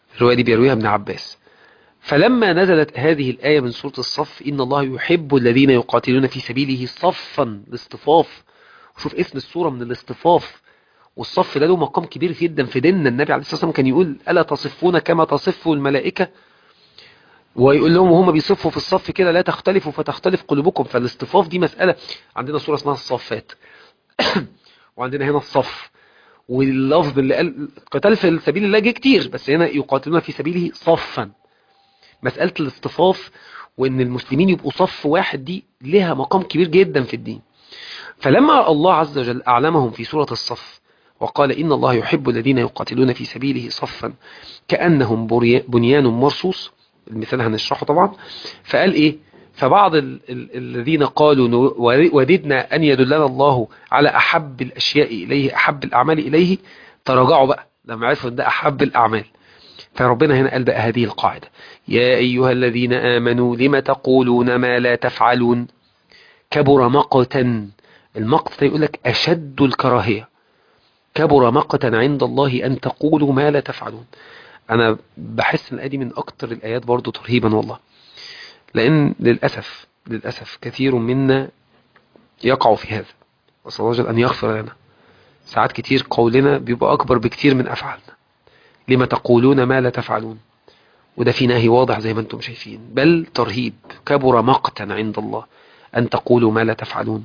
الرواية دي بيرويها ابن عباس فلما نزلت هذه الآية من سورة الصف إن الله يحب الذين يقاتلون في سبيله صفا الاصطفاف وشوف اسم السورة من الاصطفاف والصف ده له مقام كبير جدا في ديننا النبي عليه الصلاة والسلام كان يقول ألا تصفون كما تصف الملائكة ويقول لهم وهم بيصفوا في الصف كده لا تختلفوا فتختلف قلوبكم فالاصطفاف دي مسألة عندنا سورة اسمها الصفات وعندنا هنا الصف واللفظ اللي قال قتال في سبيل الله جه كتير بس هنا يقاتلون في سبيله صفا مسألة الاصطفاف وان المسلمين يبقوا صف واحد دي لها مقام كبير جدا في الدين فلما الله عز وجل أعلمهم في سورة الصف وقال إن الله يحب الذين يقاتلون في سبيله صفا كأنهم بنيان مرصوص المثال هنشرحه طبعا فقال إيه فبعض ال ال الذين قالوا وددنا أن يدلنا الله على أحب الأشياء إليه أحب الأعمال إليه تراجعوا بقى لما عرفوا أن ده أحب الأعمال فربنا هنا قال بقى هذه القاعدة يا أيها الذين آمنوا لم تقولون ما لا تفعلون كبر مقتا المقت يقول لك أشد الكراهية كبر مقتا عند الله أن تقولوا ما لا تفعلون أنا بحس أن الآية دي من أكتر الآيات برضو ترهيبا والله لأن للأسف للأسف كثير منا يقع في هذا وصلى الله أن يغفر لنا ساعات كتير قولنا بيبقى أكبر بكتير من أفعالنا لما تقولون ما لا تفعلون وده في نهي واضح زي ما انتم شايفين بل ترهيب كبر مقتا عند الله أن تقولوا ما لا تفعلون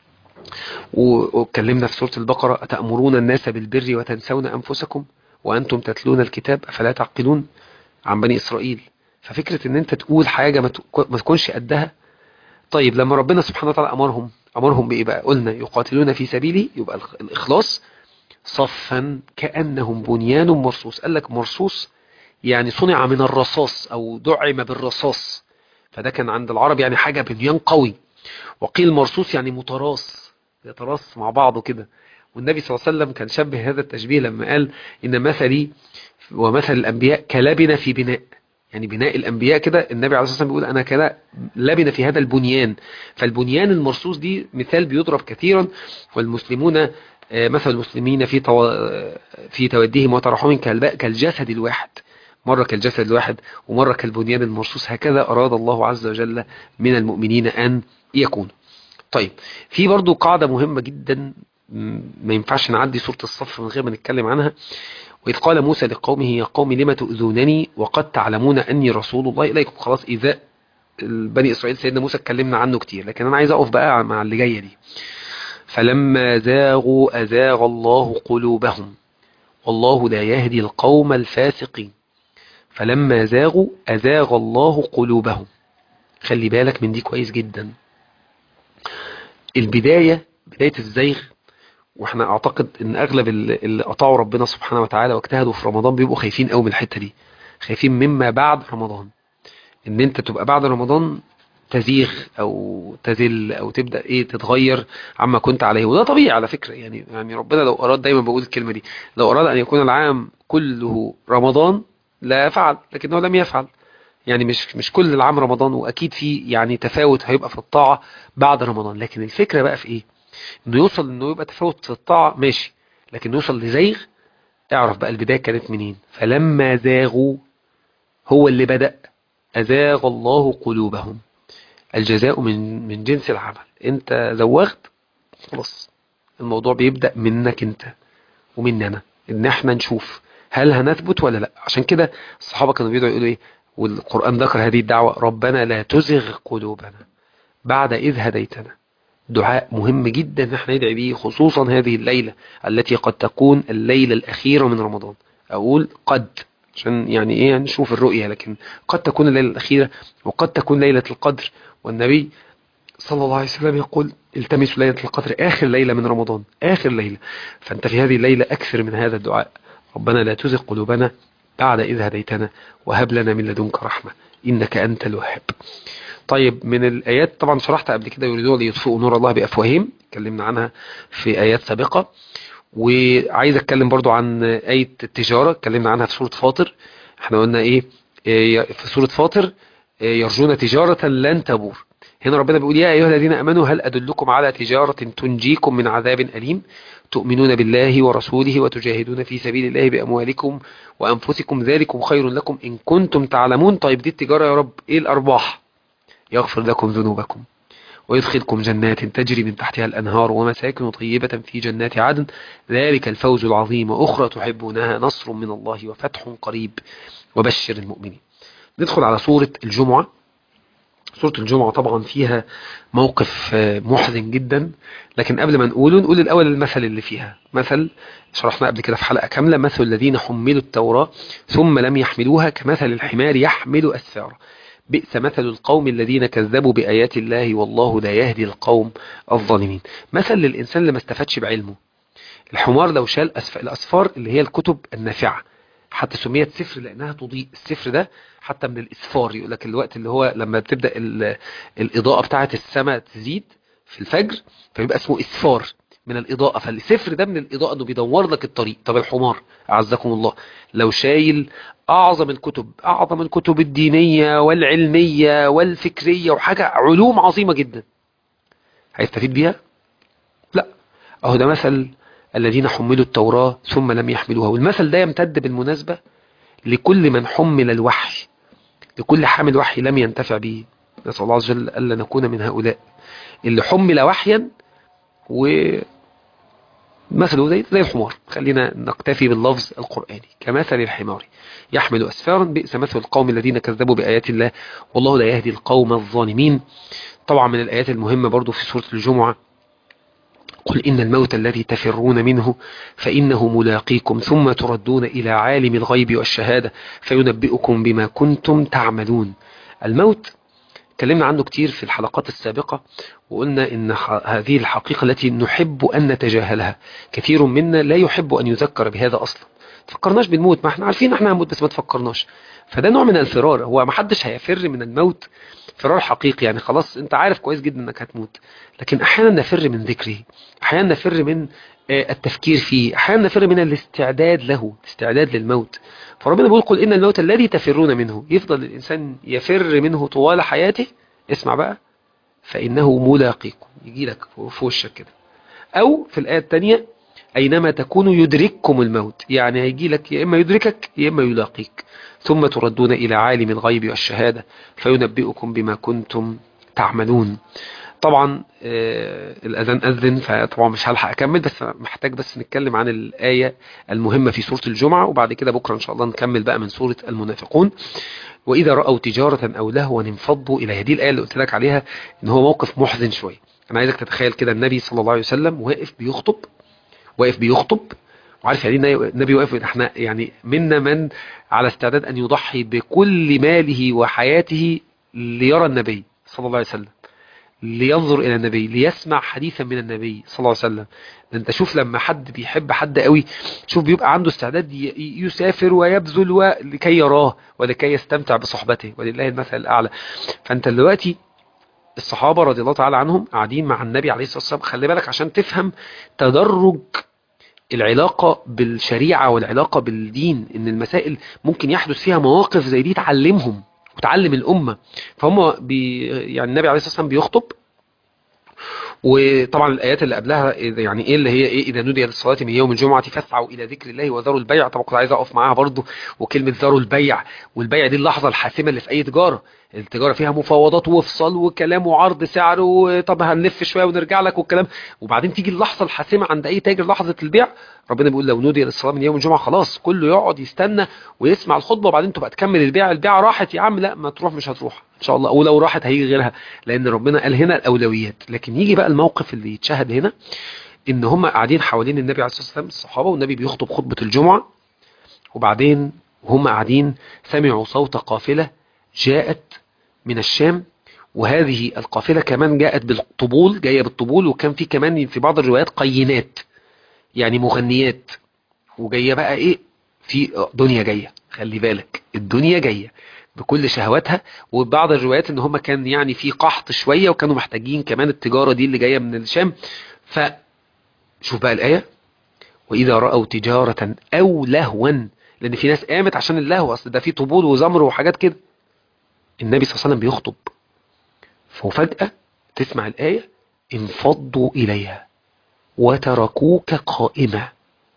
واتكلمنا في سورة البقرة أتأمرون الناس بالبر وتنسون أنفسكم وأنتم تتلون الكتاب أفلا تعقلون عن بني إسرائيل ففكرة ان انت تقول حاجة ما تكونش قدها طيب لما ربنا سبحانه وتعالى أمرهم أمرهم بإيه بقى قلنا يقاتلون في سبيله يبقى الإخلاص صفا كأنهم بنيان مرصوص قال لك مرصوص يعني صنع من الرصاص أو دعم بالرصاص فده كان عند العرب يعني حاجة بنيان قوي وقيل مرصوص يعني متراص يتراص مع بعضه كده والنبي صلى الله عليه وسلم كان شبه هذا التشبيه لما قال إن مثلي ومثل الأنبياء كلبن في بناء يعني بناء الأنبياء كده النبي عليه الصلاة والسلام بيقول أنا كده لبن في هذا البنيان فالبنيان المرصوص دي مثال بيضرب كثيرا والمسلمون مثل المسلمين في تو... في توديهم وترحمهم كالجسد الواحد مرة كالجسد الواحد ومرة كالبنيان المرصوص هكذا أراد الله عز وجل من المؤمنين أن يكونوا طيب في برضو قاعدة مهمة جدا ما ينفعش نعدي سورة الصف من غير ما نتكلم عنها وإذ قال موسى لقومه يا قوم لما تؤذونني وقد تعلمون أني رسول الله إليكم خلاص إذا بني إسرائيل سيدنا موسى اتكلمنا عنه كتير لكن أنا عايز أقف بقى مع اللي جاية دي فلما زاغوا أزاغ الله قلوبهم والله لا يهدي القوم الفاسقين فلما زاغوا أزاغ الله قلوبهم خلي بالك من دي كويس جدا البداية بداية الزيغ واحنا اعتقد ان اغلب اللي قطعوا ربنا سبحانه وتعالى واجتهدوا في رمضان بيبقوا خايفين قوي من الحتة دي خايفين مما بعد رمضان ان انت تبقى بعد رمضان تزيغ او تزل او تبدا ايه تتغير عما كنت عليه وده طبيعي على فكره يعني يعني ربنا لو اراد دايما بقول الكلمه دي لو اراد ان يكون العام كله رمضان لا فعل لكنه لم يفعل يعني مش مش كل العام رمضان واكيد في يعني تفاوت هيبقى في الطاعه بعد رمضان لكن الفكره بقى في ايه انه يوصل انه يبقى تفاوت في الطاعه ماشي لكن يوصل لزيغ اعرف بقى البدايه كانت منين فلما زاغوا هو اللي بدا ازاغ الله قلوبهم الجزاء من من جنس العمل انت زوغت خلاص الموضوع بيبدا منك انت ومني انا ان احنا نشوف هل هنثبت ولا لا عشان كده الصحابه كانوا بيدعوا يقولوا ايه والقران ذكر هذه الدعوه ربنا لا تزغ قلوبنا بعد اذ هديتنا دعاء مهم جدا ان احنا ندعي به خصوصا هذه الليله التي قد تكون الليله الاخيره من رمضان اقول قد عشان يعني ايه نشوف الرؤيه لكن قد تكون الليله الاخيره وقد تكون ليله القدر والنبي صلى الله عليه وسلم يقول التمسوا ليله القدر اخر ليله من رمضان اخر ليله فانت في هذه الليله اكثر من هذا الدعاء ربنا لا تزغ قلوبنا بعد إذ هديتنا وهب لنا من لدنك رحمة إنك أنت الوهاب طيب من الآيات طبعا شرحت قبل كده يريدون ليطفئوا نور الله بأفواههم اتكلمنا عنها في آيات سابقة وعايز اتكلم برضو عن آية التجارة اتكلمنا عنها في سورة فاطر احنا قلنا ايه في سورة فاطر يرجون تجارة لن تبور هنا ربنا بيقول يا أيها الذين أمنوا هل أدلكم على تجارة تنجيكم من عذاب أليم تؤمنون بالله ورسوله وتجاهدون في سبيل الله بأموالكم وأنفسكم ذلكم خير لكم إن كنتم تعلمون طيب دي التجارة يا رب إيه الأرباح يغفر لكم ذنوبكم ويدخلكم جنات تجري من تحتها الأنهار ومساكن طيبة في جنات عدن ذلك الفوز العظيم وأخرى تحبونها نصر من الله وفتح قريب وبشر المؤمنين ندخل على سورة الجمعة سورة الجمعة طبعا فيها موقف محزن جدا لكن قبل ما نقوله نقول الأول المثل اللي فيها مثل شرحنا قبل كده في حلقة كاملة مثل الذين حملوا التوراة ثم لم يحملوها كمثل الحمار يحمل أسفارا بئس مثل القوم الذين كذبوا بآيات الله والله لا يهدي القوم الظالمين مثل للإنسان اللي ما استفادش بعلمه الحمار لو شال أسف... الأسفار اللي هي الكتب النافعة حتى سميت سفر لأنها تضيء السفر ده حتى من الإسفار يقول لك الوقت اللي هو لما تبدأ ال... الإضاءة بتاعة السماء تزيد في الفجر فيبقى اسمه إسفار من الإضاءة فالسفر ده من الإضاءة أنه بيدور لك الطريق طب الحمار أعزكم الله لو شايل أعظم الكتب أعظم الكتب الدينية والعلمية والفكرية وحاجة علوم عظيمة جدا هيستفيد بيها؟ لا أهو ده مثل الذين حملوا التوراة ثم لم يحملوها والمثل ده يمتد بالمناسبة لكل من حمل الوحي لكل حامل وحي لم ينتفع به نسأل الله عز وجل ألا نكون من هؤلاء اللي حمل وحيا و مثله زي زي الحمار خلينا نكتفي باللفظ القرآني كمثل الحمار يحمل أسفارا بئس مثل القوم الذين كذبوا بآيات الله والله لا يهدي القوم الظالمين طبعا من الآيات المهمة برضو في سورة الجمعة قل إن الموت الذي تفرون منه فإنه ملاقيكم ثم تردون إلى عالم الغيب والشهادة فينبئكم بما كنتم تعملون الموت اتكلمنا عنه كتير في الحلقات السابقة وقلنا ان هذه الحقيقة التي نحب ان نتجاهلها كثير منا لا يحب ان يذكر بهذا اصلا تفكرناش بالموت ما احنا عارفين احنا هنموت بس ما تفكرناش فده نوع من الفرار هو ما حدش هيفر من الموت فرار حقيقي يعني خلاص انت عارف كويس جدا انك هتموت لكن احيانا نفر من ذكره احيانا نفر من التفكير فيه احيانا نفر من الاستعداد له استعداد للموت فربنا بيقول قل ان الموت الذي تفرون منه يفضل الانسان يفر منه طوال حياته اسمع بقى فانه ملاقيكم يجي لك في وشك كده او في الايه الثانيه اينما تكونوا يدرككم الموت يعني هيجي لك يا اما يدركك يا اما يلاقيك ثم تردون الى عالم الغيب والشهاده فينبئكم بما كنتم تعملون طبعا آه الأذان أذن فطبعا مش هلحق أكمل بس محتاج بس نتكلم عن الآية المهمة في سورة الجمعة وبعد كده بكرة إن شاء الله نكمل بقى من سورة المنافقون وإذا رأوا تجارة أو لهوا انفضوا إليها دي الآية اللي قلت لك عليها إن هو موقف محزن شوية أنا عايزك تتخيل كده النبي صلى الله عليه وسلم واقف بيخطب واقف بيخطب وعارف يعني النبي واقف احنا يعني منا من على استعداد أن يضحي بكل ماله وحياته ليرى النبي صلى الله عليه وسلم لينظر إلى النبي ليسمع حديثا من النبي صلى الله عليه وسلم انت شوف لما حد بيحب حد قوي شوف بيبقى عنده استعداد يسافر ويبذل لكي يراه ولكي يستمتع بصحبته ولله المثل الأعلى فانت دلوقتي الصحابة رضي الله تعالى عنهم قاعدين مع النبي عليه الصلاة والسلام خلي بالك عشان تفهم تدرج العلاقة بالشريعة والعلاقة بالدين ان المسائل ممكن يحدث فيها مواقف زي دي تعلمهم وتعلم الأمة فهم بي يعني النبي عليه الصلاة والسلام بيخطب وطبعا الآيات اللي قبلها يعني إيه اللي هي إيه إذا نودي للصلاة من يوم الجمعة فاسعوا إلى ذكر الله وذروا البيع طبعا كنت عايز أقف معاها برضو وكلمة ذروا البيع والبيع دي اللحظة الحاسمة اللي في أي تجارة التجارة فيها مفاوضات وفصل وكلام وعرض سعر وطب هنلف شوية ونرجع لك والكلام وبعدين تيجي اللحظة الحاسمة عند أي تاجر لحظة البيع ربنا بيقول لو نودي للصلاة من يوم الجمعة خلاص كله يقعد يستنى ويسمع الخطبة وبعدين تبقى تكمل البيع البيع راحت يا عم لا ما تروح مش هتروح إن شاء الله ولو راحت هيجي غيرها لأن ربنا قال هنا الأولويات لكن يجي بقى الموقف اللي يتشهد هنا إن هم قاعدين حوالين النبي عليه الصلاة والسلام الصحابة والنبي بيخطب خطبة الجمعة وبعدين وهم قاعدين سمعوا صوت قافلة جاءت من الشام وهذه القافلة كمان جاءت بالطبول جاية بالطبول وكان في كمان في بعض الروايات قينات يعني مغنيات وجاية بقى ايه في دنيا جاية خلي بالك الدنيا جاية بكل شهواتها وبعض الروايات ان هم كان يعني في قحط شوية وكانوا محتاجين كمان التجارة دي اللي جاية من الشام فشوف بقى الآية وإذا رأوا تجارة أو لهوا لأن في ناس قامت عشان اللهو أصل ده في طبول وزمر وحاجات كده النبي صلى الله عليه وسلم بيخطب ففجأة تسمع الآية انفضوا إليها وتركوك قائمة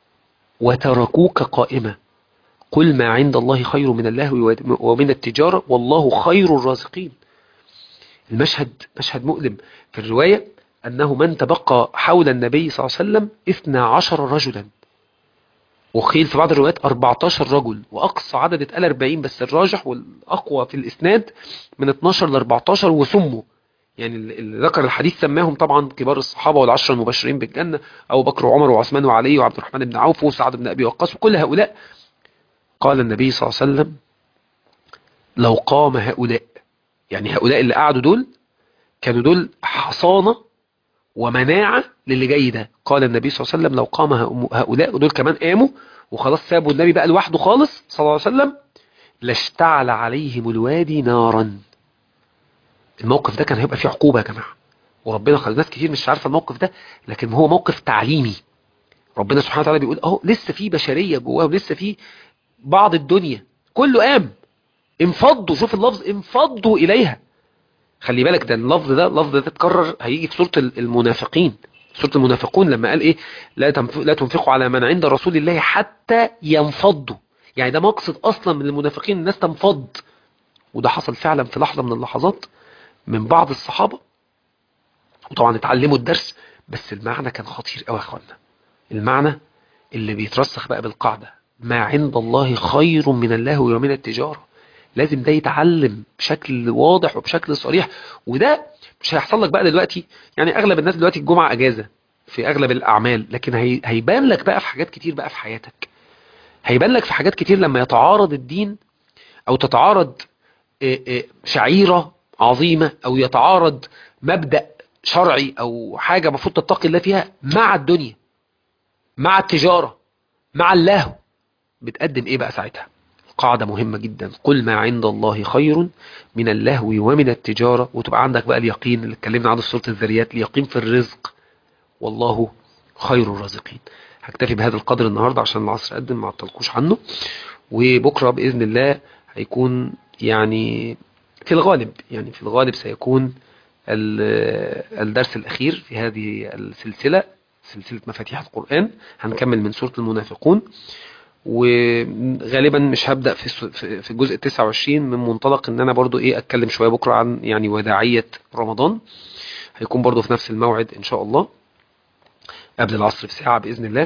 وتركوك قائمة قل ما عند الله خير من الله ومن التجارة والله خير الرازقين المشهد مشهد مؤلم في الرواية أنه من تبقى حول النبي صلى الله عليه وسلم 12 رجلا وقيل في بعض الروايات 14 رجل وأقصى عدد اتقال 40 بس الراجح والأقوى في الإسناد من 12 ل 14 وسموا يعني اللي ذكر الحديث سماهم طبعا كبار الصحابة والعشرة المبشرين بالجنة أبو بكر وعمر وعثمان وعلي وعبد الرحمن بن عوف وسعد بن أبي وقاص وكل هؤلاء قال النبي صلى الله عليه وسلم لو قام هؤلاء يعني هؤلاء اللي قعدوا دول كانوا دول حصانة ومناعة للي جاي ده قال النبي صلى الله عليه وسلم لو قام هؤلاء ودول كمان قاموا وخلاص سابوا النبي بقى لوحده خالص صلى الله عليه وسلم لاشتعل عليهم الوادي نارا الموقف ده كان هيبقى فيه عقوبة يا جماعة وربنا خلي ناس كتير مش عارفة الموقف ده لكن هو موقف تعليمي ربنا سبحانه وتعالى بيقول اهو لسه في بشرية جواه ولسه في بعض الدنيا كله قام انفضوا شوف اللفظ انفضوا إليها خلي بالك ده اللفظ ده اللفظ ده اتكرر هيجي في سورة المنافقين سورة المنافقون لما قال ايه لا لا تنفقوا على من عند رسول الله حتى ينفضوا يعني ده مقصد اصلا من المنافقين الناس تنفض وده حصل فعلا في لحظة من اللحظات من بعض الصحابة وطبعا اتعلموا الدرس بس المعنى كان خطير قوي يا اخوانا المعنى اللي بيترسخ بقى بالقاعدة ما عند الله خير من الله ومن التجارة لازم ده يتعلم بشكل واضح وبشكل صريح وده مش هيحصل لك بقى دلوقتي يعني اغلب الناس دلوقتي الجمعة اجازة في اغلب الاعمال لكن هي هيبان لك بقى في حاجات كتير بقى في حياتك هيبان لك في حاجات كتير لما يتعارض الدين او تتعارض شعيرة عظيمة او يتعارض مبدأ شرعي او حاجة المفروض تتقي الله فيها مع الدنيا مع التجارة مع اللهو بتقدم ايه بقى ساعتها قاعدة مهمة جدا قل ما عند الله خير من اللهو ومن التجارة وتبقى عندك بقى اليقين اللي اتكلمنا عنه في سورة الذريات اليقين في الرزق والله خير الرازقين هكتفي بهذا القدر النهاردة عشان العصر قدم ما عطلكوش عنه وبكرة بإذن الله هيكون يعني في الغالب يعني في الغالب سيكون الدرس الأخير في هذه السلسلة سلسلة مفاتيح القرآن هنكمل من سورة المنافقون وغالبا مش هبدأ في في الجزء 29 من منطلق ان انا برضو ايه اتكلم شوية بكرة عن يعني وداعية رمضان هيكون برضو في نفس الموعد ان شاء الله قبل العصر بساعة بإذن الله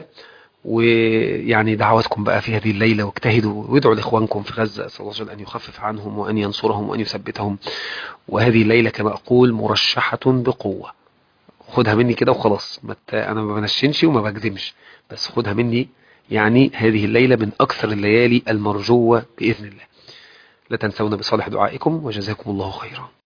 ويعني دعواتكم بقى في هذه الليلة واجتهدوا وادعوا لإخوانكم في غزة أسأل الله أن يخفف عنهم وأن ينصرهم وأن يثبتهم وهذه الليلة كما أقول مرشحة بقوة خدها مني كده وخلاص أنا ما بنشنش وما بجزمش بس خدها مني يعني هذه الليلة من أكثر الليالي المرجوة بإذن الله لا تنسونا بصالح دعائكم وجزاكم الله خيرا